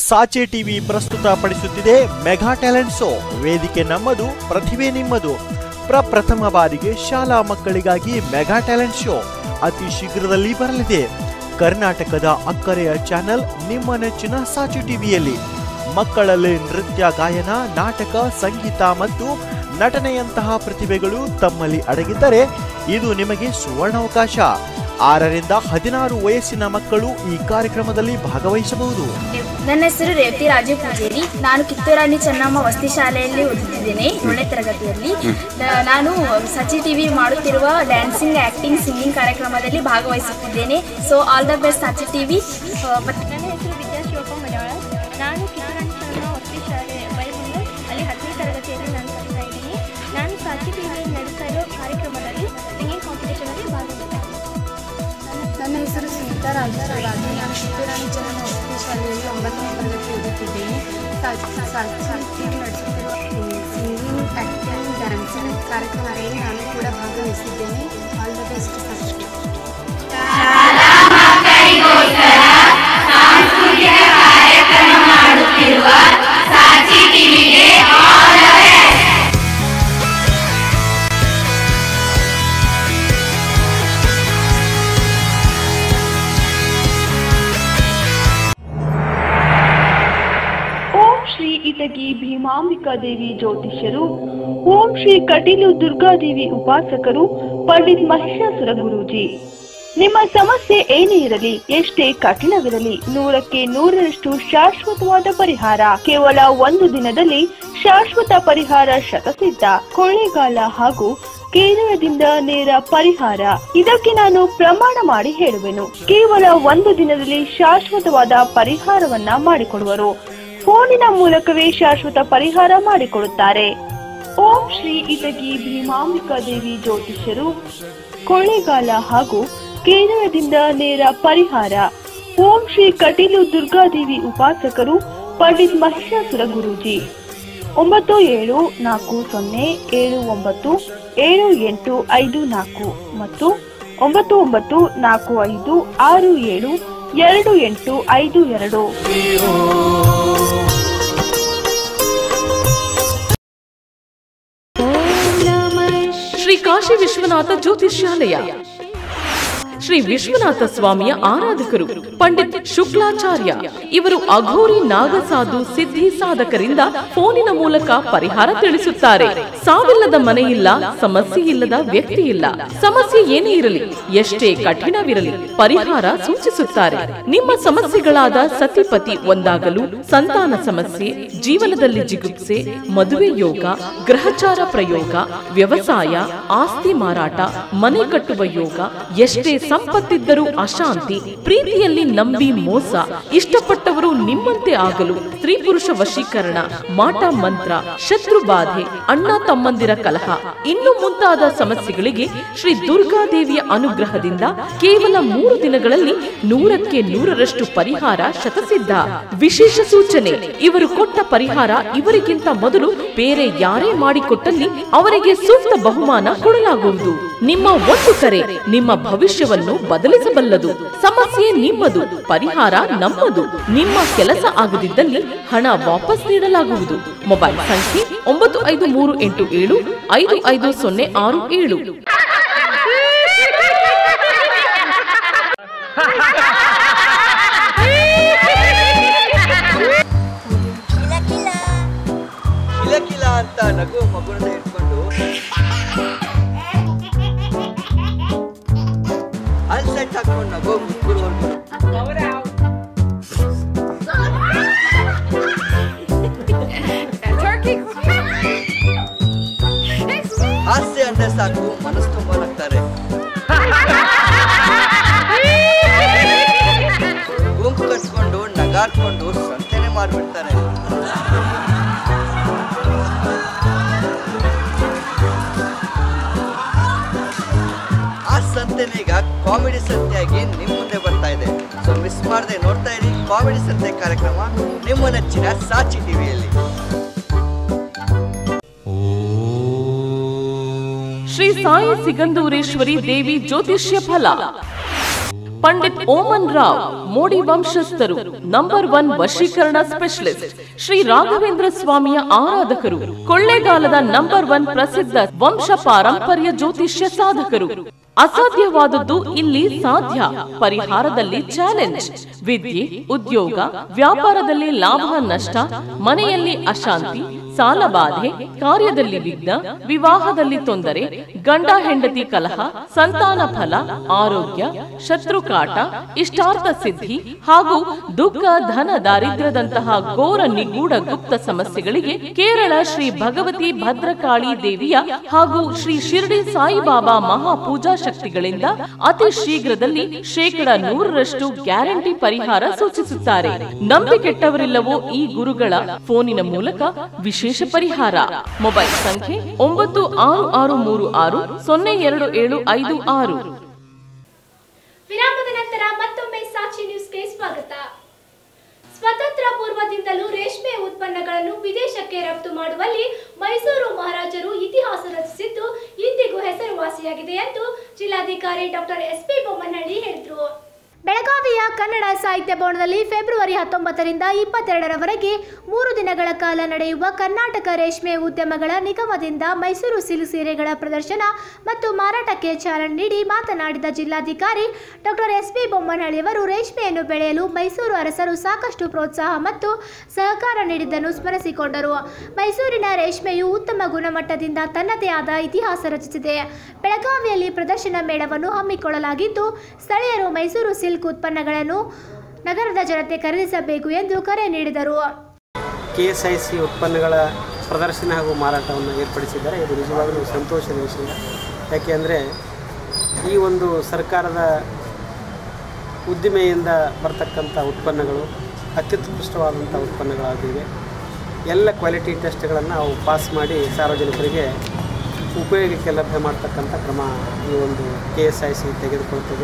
ಸಾಚೆ ಟಿವಿ ಪ್ರಸ್ತುತಪಡಿಸುತ್ತಿದೆ ಮೆಗಾ ಟ್ಯಾಲೆಂಟ್ ಶೋ ವೇದಿಕೆ ನಮ್ಮದು ಪ್ರತಿಭೆ ನಿಮ್ಮದು ಪ್ರಪ್ರಥಮ ಬಾರಿಗೆ ಶಾಲಾ ಮಕ್ಕಳಿಗಾಗಿ ಮೆಗಾ ಟ್ಯಾಲೆಂಟ್ ಶೋ ಅತಿ ಶೀಘ್ರದಲ್ಲಿ ಬರಲಿದೆ ಕರ್ನಾಟಕದ ಅಕ್ಕರೆಯ ಚಾನೆಲ್ ನಿಮ್ಮ ನೆಚ್ಚಿನ ಸಾಚು ಟಿವಿಯಲ್ಲಿ ಮಕ್ಕಳಲ್ಲಿ ನೃತ್ಯ ಗಾಯನ ನಾಟಕ ಸಂಗೀತ ಮತ್ತು ನಟನೆಯಂತಹ ಪ್ರತಿಭೆಗಳು ತಮ್ಮಲ್ಲಿ ಅಡಗಿದ್ದರೆ ಇದು ನಿಮಗೆ ಸುವರ್ಣಾವಕಾಶ ಆರರಿಂದ ಹದಿನಾರು ವಯಸ್ಸಿನ ಮಕ್ಕಳು ಈ ಕಾರ್ಯಕ್ರಮದಲ್ಲಿ ಭಾಗವಹಿಸಬಹುದು ನನ್ನ ಹೆಸರು ರೇವತಿ ರಾಜು ಪೂಜೇರಿ ನಾನು ಕಿತ್ತೂರಾಣಿ ಚೆನ್ನಮ್ಮ ವಸತಿ ಶಾಲೆಯಲ್ಲಿ ಓದುತ್ತಿದ್ದೇನೆ ಏಳನೇ ತರಗತಿಯಲ್ಲಿ ನ- ನಾನು ಸಚಿ ಟಿವಿ ಮಾಡುತ್ತಿರುವ ಡ್ಯಾನ್ಸಿಂಗ್ ಆಕ್ಟಿಂಗ್ ಸಿಂಗಿಂಗ್ ಕಾರ್ಯಕ್ರಮದಲ್ಲಿ ಭಾಗವಹಿಸುತ್ತಿದ್ದೇನೆ so all the best Sachi TV ನನ್ನ ಹೆಸರು ವಿದ್ಯಾ ಶಿವಪ್ಪ ಮಲಯಾಳ ನಾನು ಕಿತ್ತೂರಾಣಿ ಚೆನ್ನಮ್ಮ ವಸತಿ ಶಾಲೆ ಬೈಬಂದು ಅಲ್ಲಿ ಹತ್ತನೇ ತರಗತಿಯಲ್ಲಿ ನಾನು ಕಲಿತಾ ಇದ್ದೀನಿ ನಾನು ಸಾಚಿ ಟಿವಿಯಲ್ಲಿ ನಡೆಸ್ತಾ ಇರೋ ಕಾರ್ಯಕ್ರಮದಲ್ಲಿ ಸಿಂಗಿಂಗ್ ಕಾಂಪಿಟೇಷನಲ್ಲಿ ಭಾಗವಹಿಸ್ತಾ ನನ್ನ ಹೆಸರು ಸುನೀತಾ ರಾಜರಾಜು ನಾನು ಕಿತ್ತೂರಾಣಿ ಚೆನ್ನಮ್ಮ ವಸತಿ ಶಾಲೆಯಲ್ಲಿ ಒಂಬತ್ತನೇ ತರಗತಿ ಓದುತ್ತಿದ್ದೇನೆ ಸಾಹಿತ್ಯ ನಡೆಸುತ್ತಿರುವ ಸಿಂಗಿಂಗ್ ಆ್ಯಕ್ಟಿಂಗ್ ಡ್ಯಾನ್ಸಿಂಗ್ ಕಾರ್ಯಕ್ರಮದಲ್ಲಿ ನಾನು ಕೂಡ ಭಾಗವಹಿಸಿದ್ದೇನೆ all the best first Om Shri Itagi Bhimambika Devi ಜ್ಯೋತಿಷ್ಯರು ಓಂ ಶ್ರೀ ಕಟೀಲು ದುರ್ಗಾದೇವಿ ಉಪಾಸಕರು ಪಂಡಿತ್ ಮಹಿಷಾಸುರ ಗುರೂಜಿ ನಿಮ್ಮ ಸಮಸ್ಯೆ ಏನೇ ಇರಲಿ ಎಷ್ಟೇ ಕಠಿಣವಿರಲಿ ನೂರಕ್ಕೆ ನೂರರಷ್ಟು ಶಾಶ್ವತವಾದ ಪರಿಹಾರ ಕೇವಲ ಒಂದು ದಿನದಲ್ಲಿ ಶಾಶ್ವತ ಪರಿಹಾರ ಶತಸಿದ್ಧ ಕೊಳ್ಳೇಗಾಲ ಹಾಗೂ ಕೇರಳದಿಂದ ನೇರ ಪರಿಹಾರ ಇದಕ್ಕೆ ನಾನು ಪ್ರಮಾಣ ಮಾಡಿ ಹೇಳುವೆನು ಕೇವಲ ಒಂದು ದಿನದಲ್ಲಿ ಶಾಶ್ವತವಾದ ಪರಿಹಾರವನ್ನ ಮಾಡಿಕೊಡುವರು ಫೋನಿನ ಮೂಲಕವೇ ಶಾಶ್ವತ ಪರಿಹಾರ ಮಾಡಿಕೊಡುತ್ತಾರೆ ಓಂ ಶ್ರೀ ಇಟಗಿ ಭೀಮಾಂಬಿಕಾ ದೇವಿ ಜ್ಯೋತಿಷ್ಯರು ಕೊಳ್ಳೇಗಾಲ ಹಾಗೂ ಕೇರಳದಿಂದ ನೇರ ಪರಿಹಾರ ಓಂ ಶ್ರೀ ಕಟೀಲು ದುರ್ಗಾದೇವಿ ಉಪಾಸಕರು ಪಂಡಿತ್ ಮಹಿಷಾಸುರ ಗುರೂಜಿ ಒಂಬತ್ತು ಏಳು ನಾಲ್ಕು ಸೊನ್ನೆ ಏಳು ಒಂಬತ್ತು ಏಳು ಎಂಟು ಐದು ನಾಲ್ಕು ಮತ್ತು ಒಂಬತ್ತು ಒಂಬತ್ತು ನಾಲ್ಕು ಐದು ಆರು ಏಳು ಎರಡು ಎಂಟು ಐದು ಎರಡು ಶ್ರೀ ಕಾಶಿ ವಿಶ್ವನಾಥ ಜ್ಯೋತಿಷ್ಯಾಲಯ ಶ್ರೀ ವಿಶ್ವನಾಥ ಸ್ವಾಮಿಯ ಆರಾಧಕರು ಪಂಡಿತ್ ಶುಕ್ಲಾಚಾರ್ಯ ಇವರು ಅಘೋರಿ ನಾಗಸಾಧು ಸಿದ್ಧಿ ಸಾಧಕರಿಂದ ಫೋನಿನ ಮೂಲಕ ಪರಿಹಾರ ತಿಳಿಸುತ್ತಾರೆ ಸಾವಿಲ್ಲದ ಮನೆಯಿಲ್ಲ ಸಮಸ್ಯೆ ಇಲ್ಲದ ವ್ಯಕ್ತಿ ಇಲ್ಲ ಸಮಸ್ಯೆ ಏನೇ ಇರಲಿ ಎಷ್ಟೇ ಕಠಿಣವಿರಲಿ ಪರಿಹಾರ ಸೂಚಿಸುತ್ತಾರೆ ನಿಮ್ಮ ಸಮಸ್ಯೆಗಳಾದ ಸತಿಪತಿ ಒಂದಾಗಲು ಸಂತಾನ ಸಮಸ್ಯೆ ಜೀವನದಲ್ಲಿ ಜಿಗುಪ್ಸೆ ಮದುವೆ ಯೋಗ ಗ್ರಹಚಾರ ಪ್ರಯೋಗ ವ್ಯವಸಾಯ ಆಸ್ತಿ ಮಾರಾಟ ಮನೆ ಕಟ್ಟುವ ಯೋಗ ಎಷ್ಟೇ ಸಂಪತ್ತಿದ್ದರೂ ಅಶಾಂತಿ ಪ್ರೀತಿಯಲ್ಲಿ ನಂಬಿ ಮೋಸ ಇಷ್ಟಪಟ್ಟವರು ನಿಮ್ಮಂತೆ ಆಗಲು ಸ್ತ್ರೀ ಪುರುಷ ವಶೀಕರಣ ಮಾಟ ಮಂತ್ರ ಶತ್ರು ಬಾಧೆ ಅಣ್ಣ ತಮ್ಮಂದಿರ ಕಲಹ ಇನ್ನು ಮುಂತಾದ ಸಮಸ್ಯೆಗಳಿಗೆ ಶ್ರೀ ದುರ್ಗಾದೇವಿಯ ಅನುಗ್ರಹದಿಂದ ಕೇವಲ ಮೂರು ದಿನಗಳಲ್ಲಿ ನೂರಕ್ಕೆ ನೂರರಷ್ಟು ಪರಿಹಾರ ಶತಸಿದ್ಧ ವಿಶೇಷ ಸೂಚನೆ ಇವರು ಕೊಟ್ಟ ಪರಿಹಾರ ಇವರಿಗಿಂತ ಮೊದಲು ಬೇರೆ ಯಾರೇ ಮಾಡಿಕೊಟ್ಟಲ್ಲಿ ಅವರಿಗೆ ಸೂಕ್ತ ಬಹುಮಾನ ಕೊಡಲಾಗುವುದು ನಿಮ್ಮ ಒಂದು ಕರೆ ನಿಮ್ಮ ಭವಿಷ್ಯವನ್ನು ಬದಲಿಸಬಲ್ಲದು ಸಮಸ್ಯೆ ನಿಮ್ಮದು ಪರಿಹಾರ ನಮ್ಮದು ನಿಮ್ಮ ಕೆಲಸ ಆಗದಿದ್ದಲ್ಲಿ ಹಣ ವಾಪಸ್ ನೀಡಲಾಗುವುದು ಮೊಬೈಲ್ ಸಂಖ್ಯೆ ಒಂಬತ್ತು ಐದು ಮೂರು ಎಂಟು ಏಳು ಐದು ಐದು ಸೊನ್ನೆ ಆರು ಏಳು ಕಿಲ ಕಿಲ ಅಂತ ನಗು ಮಗುನ ಇಟ್ಕೊಂಡು ಅಲ್ಸೆಟ್ ಹಾಕೊಂಡು ನಗು ಮುಗ್ಗುರು ಹಾಸ್ಯ ಅಂದ್ರೆ ಸಾಕು ಮನಸ್ಸು ತುಂಬ ನಗ್ತಾರೆ ಗುಂಪು ಕಟ್ಕೊಂಡು ನಗಾಡ್ಕೊಂಡು ಸಂತೆನೆ ಮಾಡ್ಬಿಡ್ತಾರೆ ಆ ಸಂತೆನೆ ಈಗ ಕಾಮಿಡಿ ಸಂತೆಯಾಗಿ ನಿಮ್ ಮುಂದೆ ಬರ್ತಾ ಇದೆ ಸೊ ಮಿಸ್ ಮಾಡದೆ ನೋಡ್ತಾ ಇರಿ ಕಾಮಿಡಿ ಸಂತೆ ಕಾರ್ಯಕ್ರಮ ನಿಮ್ಮ ನೆಚ್ಚಿನ ಸಾಚಿ ಟಿವಿಯಲ್ಲಿ ಶ್ರೀ ಸಾಯಿ ಸಿಗಂದೂರೇಶ್ವರಿ ದೇವಿ ಜ್ಯೋತಿಷ್ಯ ಫಲ ಪಂಡಿತ್ ಓಮನ್ ರಾವ್ ಮೋಡಿ ವಂಶಸ್ಥರು ನಂಬರ್ ಒನ್ ವಶೀಕರಣ ಸ್ಪೆಷಲಿಸ್ಟ್ ಶ್ರೀ ರಾಘವೇಂದ್ರ ಸ್ವಾಮಿಯ ಆರಾಧಕರು ಕೊಳ್ಳೇಗಾಲದ ನಂಬರ್ ಒನ್ ಪ್ರಸಿದ್ಧ ವಂಶ ಪಾರಂಪರ್ಯ ಜ್ಯೋತಿಷ್ಯ ಸಾಧಕರು ಅಸಾಧ್ಯವಾದದ್ದು ಇಲ್ಲಿ ಸಾಧ್ಯ ಪರಿಹಾರದಲ್ಲಿ ಚಾಲೆಂಜ್ ವಿದ್ಯೆ ಉದ್ಯೋಗ ವ್ಯಾಪಾರದಲ್ಲಿ ಲಾಭ ನಷ್ಟ ಮನೆಯಲ್ಲಿ ಅಶಾಂತಿ ಸಾಲಬಾಧೆ ಕಾರ್ಯದಲ್ಲಿ ವಿಘ್ನ ವಿವಾಹದಲ್ಲಿ ತೊಂದರೆ ಗಂಡ ಹೆಂಡತಿ ಕಲಹ ಸಂತಾನ ಫಲ ಆರೋಗ್ಯ ಶತ್ರುಕಾಟ ಇಷ್ಟಾರ್ಥ ಸಿದ್ಧಿ ಹಾಗೂ ದುಃಖ ಧನ ದಾರಿದ್ರ್ಯದಂತಹ ಘೋರ ನಿಗೂಢ ಗುಪ್ತ ಸಮಸ್ಯೆಗಳಿಗೆ ಕೇರಳ ಶ್ರೀ ಭಗವತಿ ಭದ್ರಕಾಳಿ ದೇವಿಯ ಹಾಗೂ ಶ್ರೀ ಶಿರ್ಡಿ ಸಾಯಿಬಾಬಾ ಮಹಾಪೂಜಾ ಶಕ್ತಿಗಳಿಂದ ಅತಿ ಶೀಘ್ರದಲ್ಲಿ ಶೇಕಡ ನೂರರಷ್ಟು ಗ್ಯಾರಂಟಿ ಪರಿಹಾರ ಸೂಚಿಸುತ್ತಾರೆ ನಂಬಿಕೆಟ್ಟವರಿಲ್ಲವೋ ಈ ಗುರುಗಳ ಫೋನಿನ ಮೂಲಕ ವಿಶೇಷ ಪರಿಹಾರ ಮೊಬೈಲ್ ಸಂಖ್ಯೆ ಒಂಬತ್ತು ಆರು ಆರು ಮೂರು ಆರು ಸೊನ್ನೆ ಎರಡು ಏಳು ಐದು ಆರು ವಿರಾಮದ ನಂತರ ಮತ್ತೊಮ್ಮೆ ಸಾಕ್ಷಿ ನ್ಯೂಸ್ಗೆ ಸ್ವಾಗತ ಸ್ವತಂತ್ರ ಪೂರ್ವದಿಂದಲೂ ರೇಷ್ಮೆ ಉತ್ಪನ್ನಗಳನ್ನು ವಿದೇಶಕ್ಕೆ ರಫ್ತು ಮಾಡುವಲ್ಲಿ ಮೈಸೂರು ಮಹಾರಾಜರು ಇತಿಹಾಸ ರಚಿಸಿದ್ದು ಇಂದಿಗೂ ಹೆಸರುವಾಸಿಯಾಗಿದೆ ಎಂದು ಜಿಲ್ಲಾಧಿಕಾರಿ ಡಾಕ್ಟರ್ ಎಸ್ ಪಿ ಬೊಮ್ಮನಹಳ್ಳಿ ಹೇಳಿದರು ಬೆಳಗಾವಿಯ ಕನ್ನಡ ಸಾಹಿತ್ಯ ಭವನದಲ್ಲಿ ಫೆಬ್ರವರಿ ಹತ್ತೊಂಬತ್ತರಿಂದ ಇಪ್ಪತ್ತೆರಡರವರೆಗೆ ಮೂರು ದಿನಗಳ ಕಾಲ ನಡೆಯುವ ಕರ್ನಾಟಕ ರೇಷ್ಮೆ ಉದ್ಯಮಗಳ ನಿಗಮದಿಂದ ಮೈಸೂರು ಸಿಲ್ಕ್ ಸೀರೆಗಳ ಪ್ರದರ್ಶನ ಮತ್ತು ಮಾರಾಟಕ್ಕೆ ಚಾಲನೆ ನೀಡಿ ಮಾತನಾಡಿದ ಜಿಲ್ಲಾಧಿಕಾರಿ ಡಾಕ್ಟರ್ ಎಸ್ ಪಿ ಬೊಮ್ಮನಹಳ್ಳಿಯವರು ರೇಷ್ಮೆಯನ್ನು ಬೆಳೆಯಲು ಮೈಸೂರು ಅರಸರು ಸಾಕಷ್ಟು ಪ್ರೋತ್ಸಾಹ ಮತ್ತು ಸಹಕಾರ ನೀಡಿದ್ದನ್ನು ಸ್ಮರಿಸಿಕೊಂಡರು ಮೈಸೂರಿನ ರೇಷ್ಮೆಯು ಉತ್ತಮ ಗುಣಮಟ್ಟದಿಂದ ತನ್ನದೇ ಆದ ಇತಿಹಾಸ ರಚಿಸಿದೆ ಬೆಳಗಾವಿಯಲ್ಲಿ ಪ್ರದರ್ಶನ ಮೇಳವನ್ನು ಹಮ್ಮಿಕೊಳ್ಳಲಾಗಿದ್ದು ಸ್ಥಳೀಯರು ಮೈಸೂರು ಸಿಲ್ಕ್ ಉತ್ಪನ್ನಗಳನ್ನು ನಗರದ ಜನತೆ ಖರೀದಿಸಬೇಕು ಎಂದು ಕರೆ ನೀಡಿದರು ಕೆ ಎಸ್ ಐ ಸಿ ಉತ್ಪನ್ನಗಳ ಪ್ರದರ್ಶನ ಹಾಗೂ ಮಾರಾಟವನ್ನು ಏರ್ಪಡಿಸಿದ್ದಾರೆ ಇದು ನಿಜವಾಗಲೂ ಸಂತೋಷದ ವಿಷಯ ಯಾಕೆ ಅಂದರೆ ಈ ಒಂದು ಸರ್ಕಾರದ ಉದ್ದಿಮೆಯಿಂದ ಬರ್ತಕ್ಕಂಥ ಉತ್ಪನ್ನಗಳು ಅತ್ಯುತ್ಕೃಷ್ಟವಾದಂಥ ಉತ್ಪನ್ನಗಳಾಗಿವೆ ಎಲ್ಲ ಕ್ವಾಲಿಟಿ ಟೆಸ್ಟ್ಗಳನ್ನು ಅವು ಪಾಸ್ ಮಾಡಿ ಸಾರ್ವಜನಿಕರಿಗೆ ಉಪಯೋಗಕ್ಕೆ ಲಭ್ಯ ಮಾಡ್ತಕ್ಕಂಥ ಕ್ರಮ ಈ ಒಂದು ಕೆ ಎಸ್ ಐ ಸಿ ತೆಗೆದುಕೊಳ್ತದೆ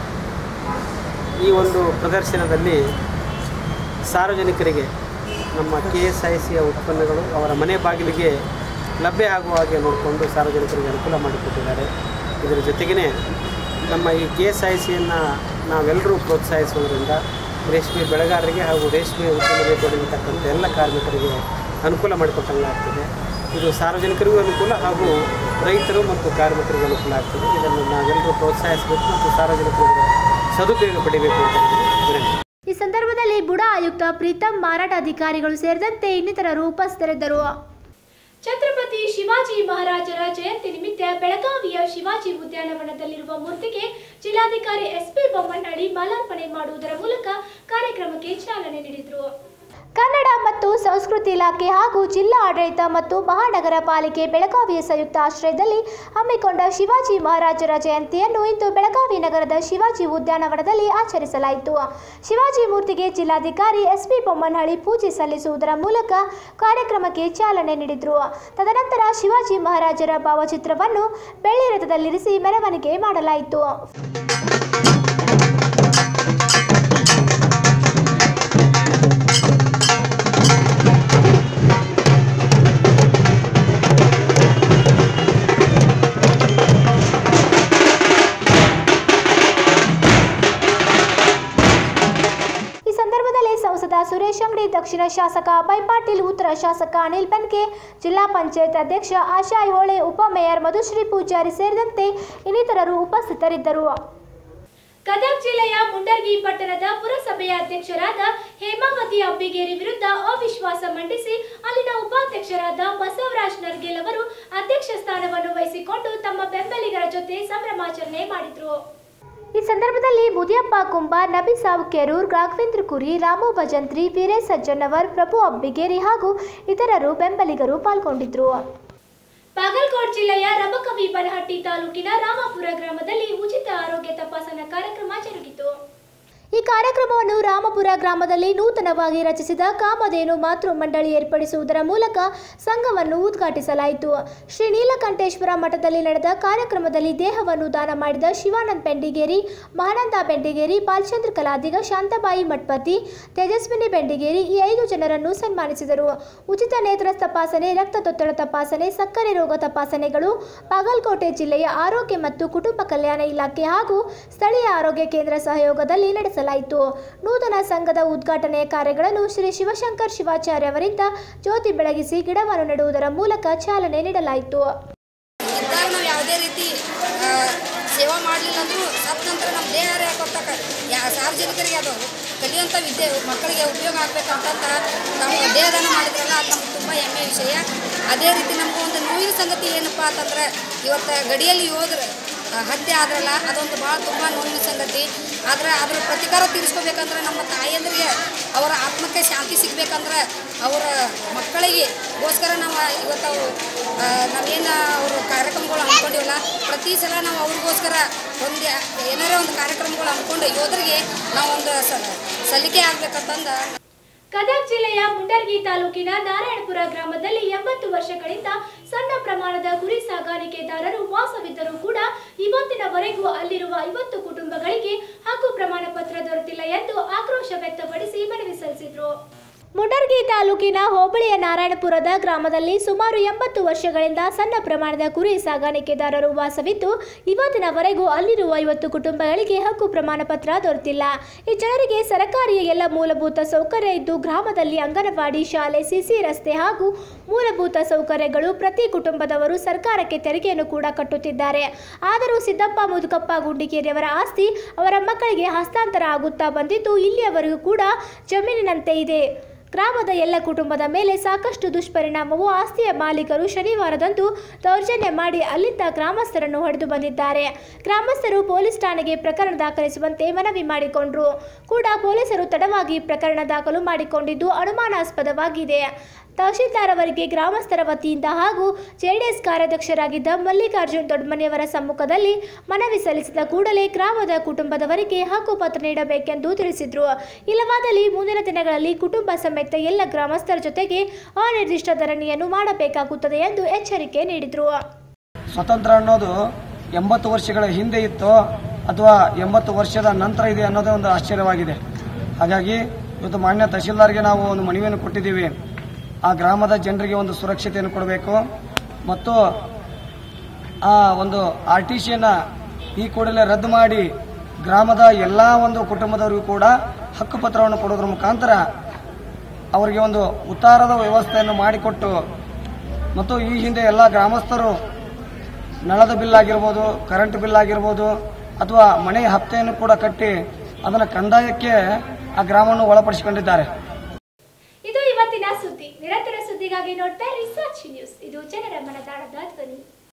ಈ ಒಂದು ಪ್ರದರ್ಶನದಲ್ಲಿ ಸಾರ್ವಜನಿಕರಿಗೆ ನಮ್ಮ ಕೆ ಎಸ್ ಐ ಸಿಯ ಉತ್ಪನ್ನಗಳು ಅವರ ಮನೆ ಬಾಗಿಲಿಗೆ ಲಭ್ಯ ಆಗುವ ಹಾಗೆ ನೋಡಿಕೊಂಡು ಸಾರ್ವಜನಿಕರಿಗೆ ಅನುಕೂಲ ಮಾಡಿಕೊಟ್ಟಿದ್ದಾರೆ ಇದರ ಜೊತೆಗೇ ನಮ್ಮ ಈ ಕೆ ಎಸ್ ಐ ಸಿಯನ್ನು ನಾವೆಲ್ಲರೂ ಪ್ರೋತ್ಸಾಹಿಸುವುದರಿಂದ ರೇಷ್ಮೆ ಬೆಳೆಗಾರರಿಗೆ ಹಾಗೂ ರೇಷ್ಮೆ ಉದ್ಯಮದಲ್ಲಿ ತೊಡಗಿರ್ತಕ್ಕಂಥ ಎಲ್ಲ ಕಾರ್ಮಿಕರಿಗೆ ಅನುಕೂಲ ಮಾಡಿಕೊಟ್ಟಂಗಾಗ್ತದೆ ಇದು ಸಾರ್ವಜನಿಕರಿಗೂ ಅನುಕೂಲ ಹಾಗೂ ರೈತರು ಮತ್ತು ಕಾರ್ಮಿಕರಿಗೂ ಅನುಕೂಲ ಆಗ್ತದೆ ಇದನ್ನು ನಾವೆಲ್ಲರೂ ಪ್ರೋತ್ಸಾಹಿಸಬೇಕು ಮತ್ತು ಸಾರ್ವಜನಿಕರಿಗೆ ಸದುಪಯೋಗ ಪಡಿಬೇಕು ಅಂತ ವಿನಂತಿ ಈ ಸಂದರ್ಭದಲ್ಲಿ ಬುಡಾ ಆಯುಕ್ತ ಪ್ರೀತಂ ಮಾರಾಟಾಧಿಕಾರಿಗಳು ಸೇರಿದಂತೆ ಇನ್ನಿತರರು ಉಪಸ್ಥಿತರಿದ್ದರು ಛತ್ರಪತಿ ಶಿವಾಜಿ ಮಹಾರಾಜರ ಜಯಂತಿ ನಿಮಿತ್ತ ಬೆಳಗಾವಿಯ ಶಿವಾಜಿ ಉದ್ಯಾನವನದಲ್ಲಿರುವ ಮೂರ್ತಿಗೆ ಜಿಲ್ಲಾಧಿಕಾರಿ ಎಸ್ಪಿ ಬೊಮ್ಮನಹಳ್ಳಿ ಮಾಲಾರ್ಪಣೆ ಮಾಡುವುದರ ಮೂಲಕ ಕಾರ್ಯಕ್ರಮಕ್ಕೆ ಚಾಲನೆ ನೀಡಿದರು ಕನ್ನಡ ಮತ್ತು ಸಂಸ್ಕೃತಿ ಇಲಾಖೆ ಹಾಗೂ ಜಿಲ್ಲಾ ಆಡಳಿತ ಮತ್ತು ಮಹಾನಗರ ಪಾಲಿಕೆ ಬೆಳಗಾವಿಯ ಸಂಯುಕ್ತ ಆಶ್ರಯದಲ್ಲಿ ಹಮ್ಮಿಕೊಂಡ ಶಿವಾಜಿ ಮಹಾರಾಜರ ಜಯಂತಿಯನ್ನು ಇಂದು ಬೆಳಗಾವಿ ನಗರದ ಶಿವಾಜಿ ಉದ್ಯಾನವನದಲ್ಲಿ ಆಚರಿಸಲಾಯಿತು ಶಿವಾಜಿ ಮೂರ್ತಿಗೆ ಜಿಲ್ಲಾಧಿಕಾರಿ ಎಸ್ಪಿ ಬೊಮ್ಮನಹಳ್ಳಿ ಪೂಜೆ ಸಲ್ಲಿಸುವುದರ ಮೂಲಕ ಕಾರ್ಯಕ್ರಮಕ್ಕೆ ಚಾಲನೆ ನೀಡಿದರು ತದನಂತರ ಶಿವಾಜಿ ಮಹಾರಾಜರ ಭಾವಚಿತ್ರವನ್ನು ಬೆಳ್ಳಿ ರಥದಲ್ಲಿರಿಸಿ ಮೆರವಣಿಗೆ ಮಾಡಲಾಯಿತು ಈ ಸಂದರ್ಭದಲ್ಲಿ ಸಂಸದ ಸುರೇಶ್ ಅಂಗಡಿ ದಕ್ಷಿಣ ಶಾಸಕ ಅಭಯ್ ಪಾಟೀಲ್ ಉತ್ತರ ಶಾಸಕ ಅನಿಲ್ ಬೆನ್ಕೆ ಜಿಲ್ಲಾ ಪಂಚಾಯತ್ ಅಧ್ಯಕ್ಷ ಆಶಾ ಐಹೊಳೆ ಉಪಮೇಯರ್ ಮಧುಶ್ರೀ ಪೂಜಾರಿ ಸೇರಿದಂತೆ ಇನ್ನಿತರರು ಉಪಸ್ಥಿತರಿದ್ದರು ಗದಗ ಜಿಲ್ಲೆಯ ಮುಂಡರ್ಗಿ ಪಟ್ಟಣದ ಪುರಸಭೆಯ ಅಧ್ಯಕ್ಷರಾದ ಹೇಮಾವತಿ ಅಬ್ಬಿಗೇರಿ ವಿರುದ್ಧ ಅವಿಶ್ವಾಸ ಮಂಡಿಸಿ ಅಲ್ಲಿನ ಉಪಾಧ್ಯಕ್ಷರಾದ ಬಸವರಾಜ್ ನರ್ಗೇಲ್ ಅವರು ಅಧ್ಯಕ್ಷ ಸ್ಥಾನವನ್ನು ವಹಿಸಿಕೊಂಡು ತಮ್ಮ ಬೆಂಬಲಿಗರ ಜೊತೆ ಸಂಭ್ರಮಾಚರಣೆ ಮಾಡಿದರು ಈ ಸಂದರ್ಭದಲ್ಲಿ ಮುದಿಯಪ್ಪ ಕುಂಬಾರ್ ನಬಿ ಸಾಬ್ ಕೆರೂರ್ ರಾಘವೇಂದ್ರ ಕುರಿ ರಾಮು ಭಜಂತ್ರಿ ವೀರೇಶ್ ಸಜ್ಜನ್ನವರ್ ಪ್ರಭು ಅಬ್ಬಿಗೇರಿ ಹಾಗೂ ಇತರರು ಬೆಂಬಲಿಗರು ಪಾಲ್ಗೊಂಡಿದ್ರು ಬಾಗಲಕೋಟ್ ಜಿಲ್ಲೆಯ ರಬಕವಿ ಬನಹಟ್ಟಿ ತಾಲೂಕಿನ ರಾಮಾಪುರ ಗ್ರಾಮದಲ್ಲಿ ಉಚಿತ ಆರೋಗ್ಯ ತಪಾಸಣಾ ಕಾರ್ಯಕ್ರಮ ಜರುಗಿತು ಈ ಕಾರ್ಯಕ್ರಮವನ್ನು ರಾಮಪುರ ಗ್ರಾಮದಲ್ಲಿ ನೂತನವಾಗಿ ರಚಿಸಿದ ಕಾಮಧೇನು ಮಾತೃ ಮಂಡಳಿ ಏರ್ಪಡಿಸುವುದರ ಮೂಲಕ ಸಂಘವನ್ನು ಉದ್ಘಾಟಿಸಲಾಯಿತು ಶ್ರೀ ನೀಲಕಂಠೇಶ್ವರ ಮಠದಲ್ಲಿ ನಡೆದ ಕಾರ್ಯಕ್ರಮದಲ್ಲಿ ದೇಹವನ್ನು ದಾನ ಮಾಡಿದ ಶಿವಾನಂದ್ ಬೆಂಡಿಗೇರಿ ಮಹಾನಂದ ಬೆಂಡಿಗೇರಿ ಬಾಲಚಂದ್ರ ಕಲಾದಿಗ ಶಾಂತಬಾಯಿ ಮಠಪತಿ ತೇಜಸ್ವಿನಿ ಬೆಂಡಿಗೇರಿ ಈ ಐದು ಜನರನ್ನು ಸನ್ಮಾನಿಸಿದರು ಉಚಿತ ನೇತ್ರ ತಪಾಸಣೆ ರಕ್ತದೊತ್ತಡ ತಪಾಸಣೆ ಸಕ್ಕರೆ ರೋಗ ತಪಾಸಣೆಗಳು ಬಾಗಲಕೋಟೆ ಜಿಲ್ಲೆಯ ಆರೋಗ್ಯ ಮತ್ತು ಕುಟುಂಬ ಕಲ್ಯಾಣ ಇಲಾಖೆ ಹಾಗೂ ಸ್ಥಳೀಯ ಆರೋಗ್ಯ ಕೇಂದ್ರ ಸಹಯೋಗದಲ್ಲಿ ನಡೆಸಲಾಯಿತು ನೂತನ ಸಂಘದ ಉದ್ಘಾಟನೆಯ ಕಾರ್ಯಗಳನ್ನು ಶ್ರೀ ಶಿವಶಂಕರ್ ಶಿವಾಚಾರ್ಯ ಅವರಿಂದ ಜ್ಯೋತಿ ಬೆಳಗಿಸಿ ಗಿಡವನ್ನು ನೆಡುವುದರ ಮೂಲಕ ಚಾಲನೆ ನೀಡಲಾಯಿತು ಇದ್ದಾಗ ನಾವು ಯಾವುದೇ ರೀತಿ ಆ, ಸೇವಾ ಮಾಡಲಿಲ್ಲ ಅಂದರೂ ಸತ್ತ ನಂತರ ನಮ್ಮ ದೇಹ ಕೊಟ್ಟಾಕ ಯಾ ಸಾರ್ವಜನಿಕರಿಗೆ ಅದು ಕಲಿಯುವಂಥ ವಿದ್ಯೆ ಮಕ್ಕಳಿಗೆ ಉಪಯೋಗ ಆಗಬೇಕಂತ ನಾವು ದೇಹದಾನ ಮಾಡಿದ್ರಲ್ಲ ಅದು ನಮ್ಗೆ ತುಂಬ ಹೆಮ್ಮೆಯ ವಿಷಯ ಅದೇ ರೀತಿ ನಮಗೂ ಒಂದು ನೋವಿನ ಸಂಗತಿ ಏನಪ್ಪ ಅಂತಂದ್ರೆ ಇವತ್ತು ಗಡಿಯಲ್ಲಿ ಹೋದ್ರೆ ಆ, ಹತ್ಯೆ ಆದ್ರಲ್ಲ ಅದೊಂದು ಭಾಳ ತುಂಬ ನೋವಿನ ಸಂಗತಿ ಆದರೆ ಅದರ ಪ್ರತಿಕಾರ ತೀರಿಸ್ಕೋಬೇಕಂದ್ರೆ ನಮ್ಮ ತಾಯಿಯಂದ್ರಿಗೆ ಅವರ ಆತ್ಮಕ್ಕೆ ಶಾಂತಿ ಸಿಗಬೇಕಂದ್ರೆ ಅವರ ಮಕ್ಕಳಿಗೆ ಗೋಸ್ಕರ ನಾವು ಇವತ್ತು ಅವು, ಆ, ನಾವೇನು ಅವರು ಕಾರ್ಯಕ್ರಮಗಳು ಹಮ್ಮಿಕೊಂಡಿವಲ್ಲ ಪ್ರತಿ ಸಲ ನಾವು ಅವ್ರಿಗೋಸ್ಕರ ಒಂದು ಏನಾರ ಒಂದು ಕಾರ್ಯಕ್ರಮಗಳು ಹಮ್ಮಿಕೊಂಡು ಯೋಧರಿಗೆ ನಾವು ಒಂದು ಸಲ್ಲಿಕೆ ಆಗ್ಬೇಕಂತಂದು ಗದಗ ಜಿಲ್ಲೆಯ ಮುಂಡರ್ಗಿ ತಾಲೂಕಿನ ನಾರಾಯಣಪುರ ಗ್ರಾಮದಲ್ಲಿ ಎಂಬತ್ತು ವರ್ಷಗಳಿಂದ ಸಣ್ಣ ಪ್ರಮಾಣದ ಕುರಿ ಸಾಗಾಣಿಕೆದಾರರು ವಾಸವಿದ್ದರೂ ಕೂಡ ಇವತ್ತಿನವರೆಗೂ ಅಲ್ಲಿರುವ ಐವತ್ತು ಕುಟುಂಬಗಳಿಗೆ ಹಕ್ಕು ಪ್ರಮಾಣ ಪತ್ರ ದೊರೆತಿಲ್ಲ ಎಂದು ಆಕ್ರೋಶ ವ್ಯಕ್ತಪಡಿಸಿ ಮನವಿ ಸಲ್ಲಿಸಿದರು ಮುಂಡರ್ಗಿ ತಾಲೂಕಿನ ಹೋಬಳಿಯ ನಾರಾಯಣಪುರದ ಗ್ರಾಮದಲ್ಲಿ ಸುಮಾರು ಎಂಬತ್ತು ವರ್ಷಗಳಿಂದ ಸಣ್ಣ ಪ್ರಮಾಣದ ಕುರಿ ಸಾಗಾಣಿಕೆದಾರರು ವಾಸವಿದ್ದು ಇವತ್ತಿನವರೆಗೂ ಅಲ್ಲಿರುವ ಐವತ್ತು ಕುಟುಂಬಗಳಿಗೆ ಹಕ್ಕು ಪ್ರಮಾಣ ಪತ್ರ ದೊರೆತಿಲ್ಲ ಈ ಜನರಿಗೆ ಸರ್ಕಾರಿಯ ಎಲ್ಲ ಮೂಲಭೂತ ಸೌಕರ್ಯ ಇದ್ದು ಗ್ರಾಮದಲ್ಲಿ ಅಂಗನವಾಡಿ ಶಾಲೆ ಸಿಸಿ ರಸ್ತೆ ಹಾಗೂ ಮೂಲಭೂತ ಸೌಕರ್ಯಗಳು ಪ್ರತಿ ಕುಟುಂಬದವರು ಸರ್ಕಾರಕ್ಕೆ ತೆರಿಗೆಯನ್ನು ಕೂಡ ಕಟ್ಟುತ್ತಿದ್ದಾರೆ ಆದರೂ ಸಿದ್ದಪ್ಪ ಮುದುಕಪ್ಪ ಗುಂಡಿಕೇರಿಯವರ ಆಸ್ತಿ ಅವರ ಮಕ್ಕಳಿಗೆ ಹಸ್ತಾಂತರ ಆಗುತ್ತಾ ಬಂದಿದ್ದು ಇಲ್ಲಿಯವರೆಗೂ ಕೂಡ ಜಮೀನಿನಂತೆ ಇದೆ ಗ್ರಾಮದ ಎಲ್ಲ ಕುಟುಂಬದ ಮೇಲೆ ಸಾಕಷ್ಟು ದುಷ್ಪರಿಣಾಮವು ಆಸ್ತಿಯ ಮಾಲೀಕರು ಶನಿವಾರದಂದು ದೌರ್ಜನ್ಯ ಮಾಡಿ ಅಲ್ಲಿದ್ದ ಗ್ರಾಮಸ್ಥರನ್ನು ಹೊಡೆದು ಬಂದಿದ್ದಾರೆ ಗ್ರಾಮಸ್ಥರು ಪೊಲೀಸ್ ಠಾಣೆಗೆ ಪ್ರಕರಣ ದಾಖಲಿಸುವಂತೆ ಮನವಿ ಮಾಡಿಕೊಂಡ್ರು ಕೂಡ ಪೊಲೀಸರು ತಡವಾಗಿ ಪ್ರಕರಣ ದಾಖಲು ಮಾಡಿಕೊಂಡಿದ್ದು ಅನುಮಾನಾಸ್ಪದವಾಗಿದೆ ತಹಶೀಲ್ದಾರ್ ಅವರಿಗೆ ಗ್ರಾಮಸ್ಥರ ವತಿಯಿಂದ ಹಾಗೂ ಜೆಡಿಎಸ್ ಕಾರ್ಯಾಧ್ಯಕ್ಷರಾಗಿದ್ದ ಮಲ್ಲಿಕಾರ್ಜುನ್ ದೊಡ್ಡಮನೆಯವರ ಸಮ್ಮುಖದಲ್ಲಿ ಮನವಿ ಸಲ್ಲಿಸಿದ ಕೂಡಲೇ ಗ್ರಾಮದ ಕುಟುಂಬದವರಿಗೆ ಹಕ್ಕು ಪತ್ರ ನೀಡಬೇಕೆಂದು ತಿಳಿಸಿದ್ರು ಇಲ್ಲವಾದಲ್ಲಿ ಮುಂದಿನ ದಿನಗಳಲ್ಲಿ ಕುಟುಂಬ ಸಮೇತ ಎಲ್ಲ ಗ್ರಾಮಸ್ಥರ ಜೊತೆಗೆ ಅನಿರ್ದಿಷ್ಟ ಧರಣಿಯನ್ನು ಮಾಡಬೇಕಾಗುತ್ತದೆ ಎಂದು ಎಚ್ಚರಿಕೆ ನೀಡಿದರು ಸ್ವತಂತ್ರ ಅನ್ನೋದು ಎಂಬತ್ತು ವರ್ಷಗಳ ಹಿಂದೆ ಇತ್ತು ಅಥವಾ ಎಂಬತ್ತು ವರ್ಷದ ನಂತರ ಇದೆ ಅನ್ನೋದೇ ಒಂದು ಆಶ್ಚರ್ಯವಾಗಿದೆ ಹಾಗಾಗಿ ಇವತ್ತು ಮಾನ್ಯ ತಹಶೀಲ್ದಾರ್ಗೆ ನಾವು ಒಂದು ಮನವಿಯನ್ನು ಕೊಟ್ಟಿದ್ದೀವಿ ಆ ಗ್ರಾಮದ ಜನರಿಗೆ ಒಂದು ಸುರಕ್ಷತೆಯನ್ನು ಕೊಡಬೇಕು ಮತ್ತು ಆ ಒಂದು ಆರ್ ಟಿ ಸಿಯನ್ನು ಈ ಕೂಡಲೇ ರದ್ದು ಮಾಡಿ ಗ್ರಾಮದ ಎಲ್ಲ ಒಂದು ಕುಟುಂಬದವರಿಗೂ ಕೂಡ ಹಕ್ಕುಪತ್ರವನ್ನು ಕೊಡೋದ್ರ ಮುಖಾಂತರ ಅವರಿಗೆ ಒಂದು ಉತ್ತಾರದ ವ್ಯವಸ್ಥೆಯನ್ನು ಮಾಡಿಕೊಟ್ಟು ಮತ್ತು ಈ ಹಿಂದೆ ಎಲ್ಲ ಗ್ರಾಮಸ್ಥರು ನಳದ ಬಿಲ್ ಆಗಿರ್ಬೋದು ಕರೆಂಟ್ ಬಿಲ್ ಆಗಿರ್ಬೋದು ಅಥವಾ ಮನೆ ಹಪ್ತೆಯನ್ನು ಕೂಡ ಕಟ್ಟಿ ಅದನ್ನು ಕಂದಾಯಕ್ಕೆ ಆ ಗ್ರಾಮವನ್ನು ಒಳಪಡಿಸಿಕೊಂಡಿದ್ದಾರೆ ಇದು ಇವತ್ತಿನ ಸುದ್ದಿ ನಿರಂತರ ಸುದ್ದಿಗಾಗಿ ನೋಡ್ತಾ ಇರಿ ಸಾಕ್ಷಿ ನ್ಯೂಸ್ ಇದು ಜನರ ಮನದಾಳದ ಧ್ವನಿ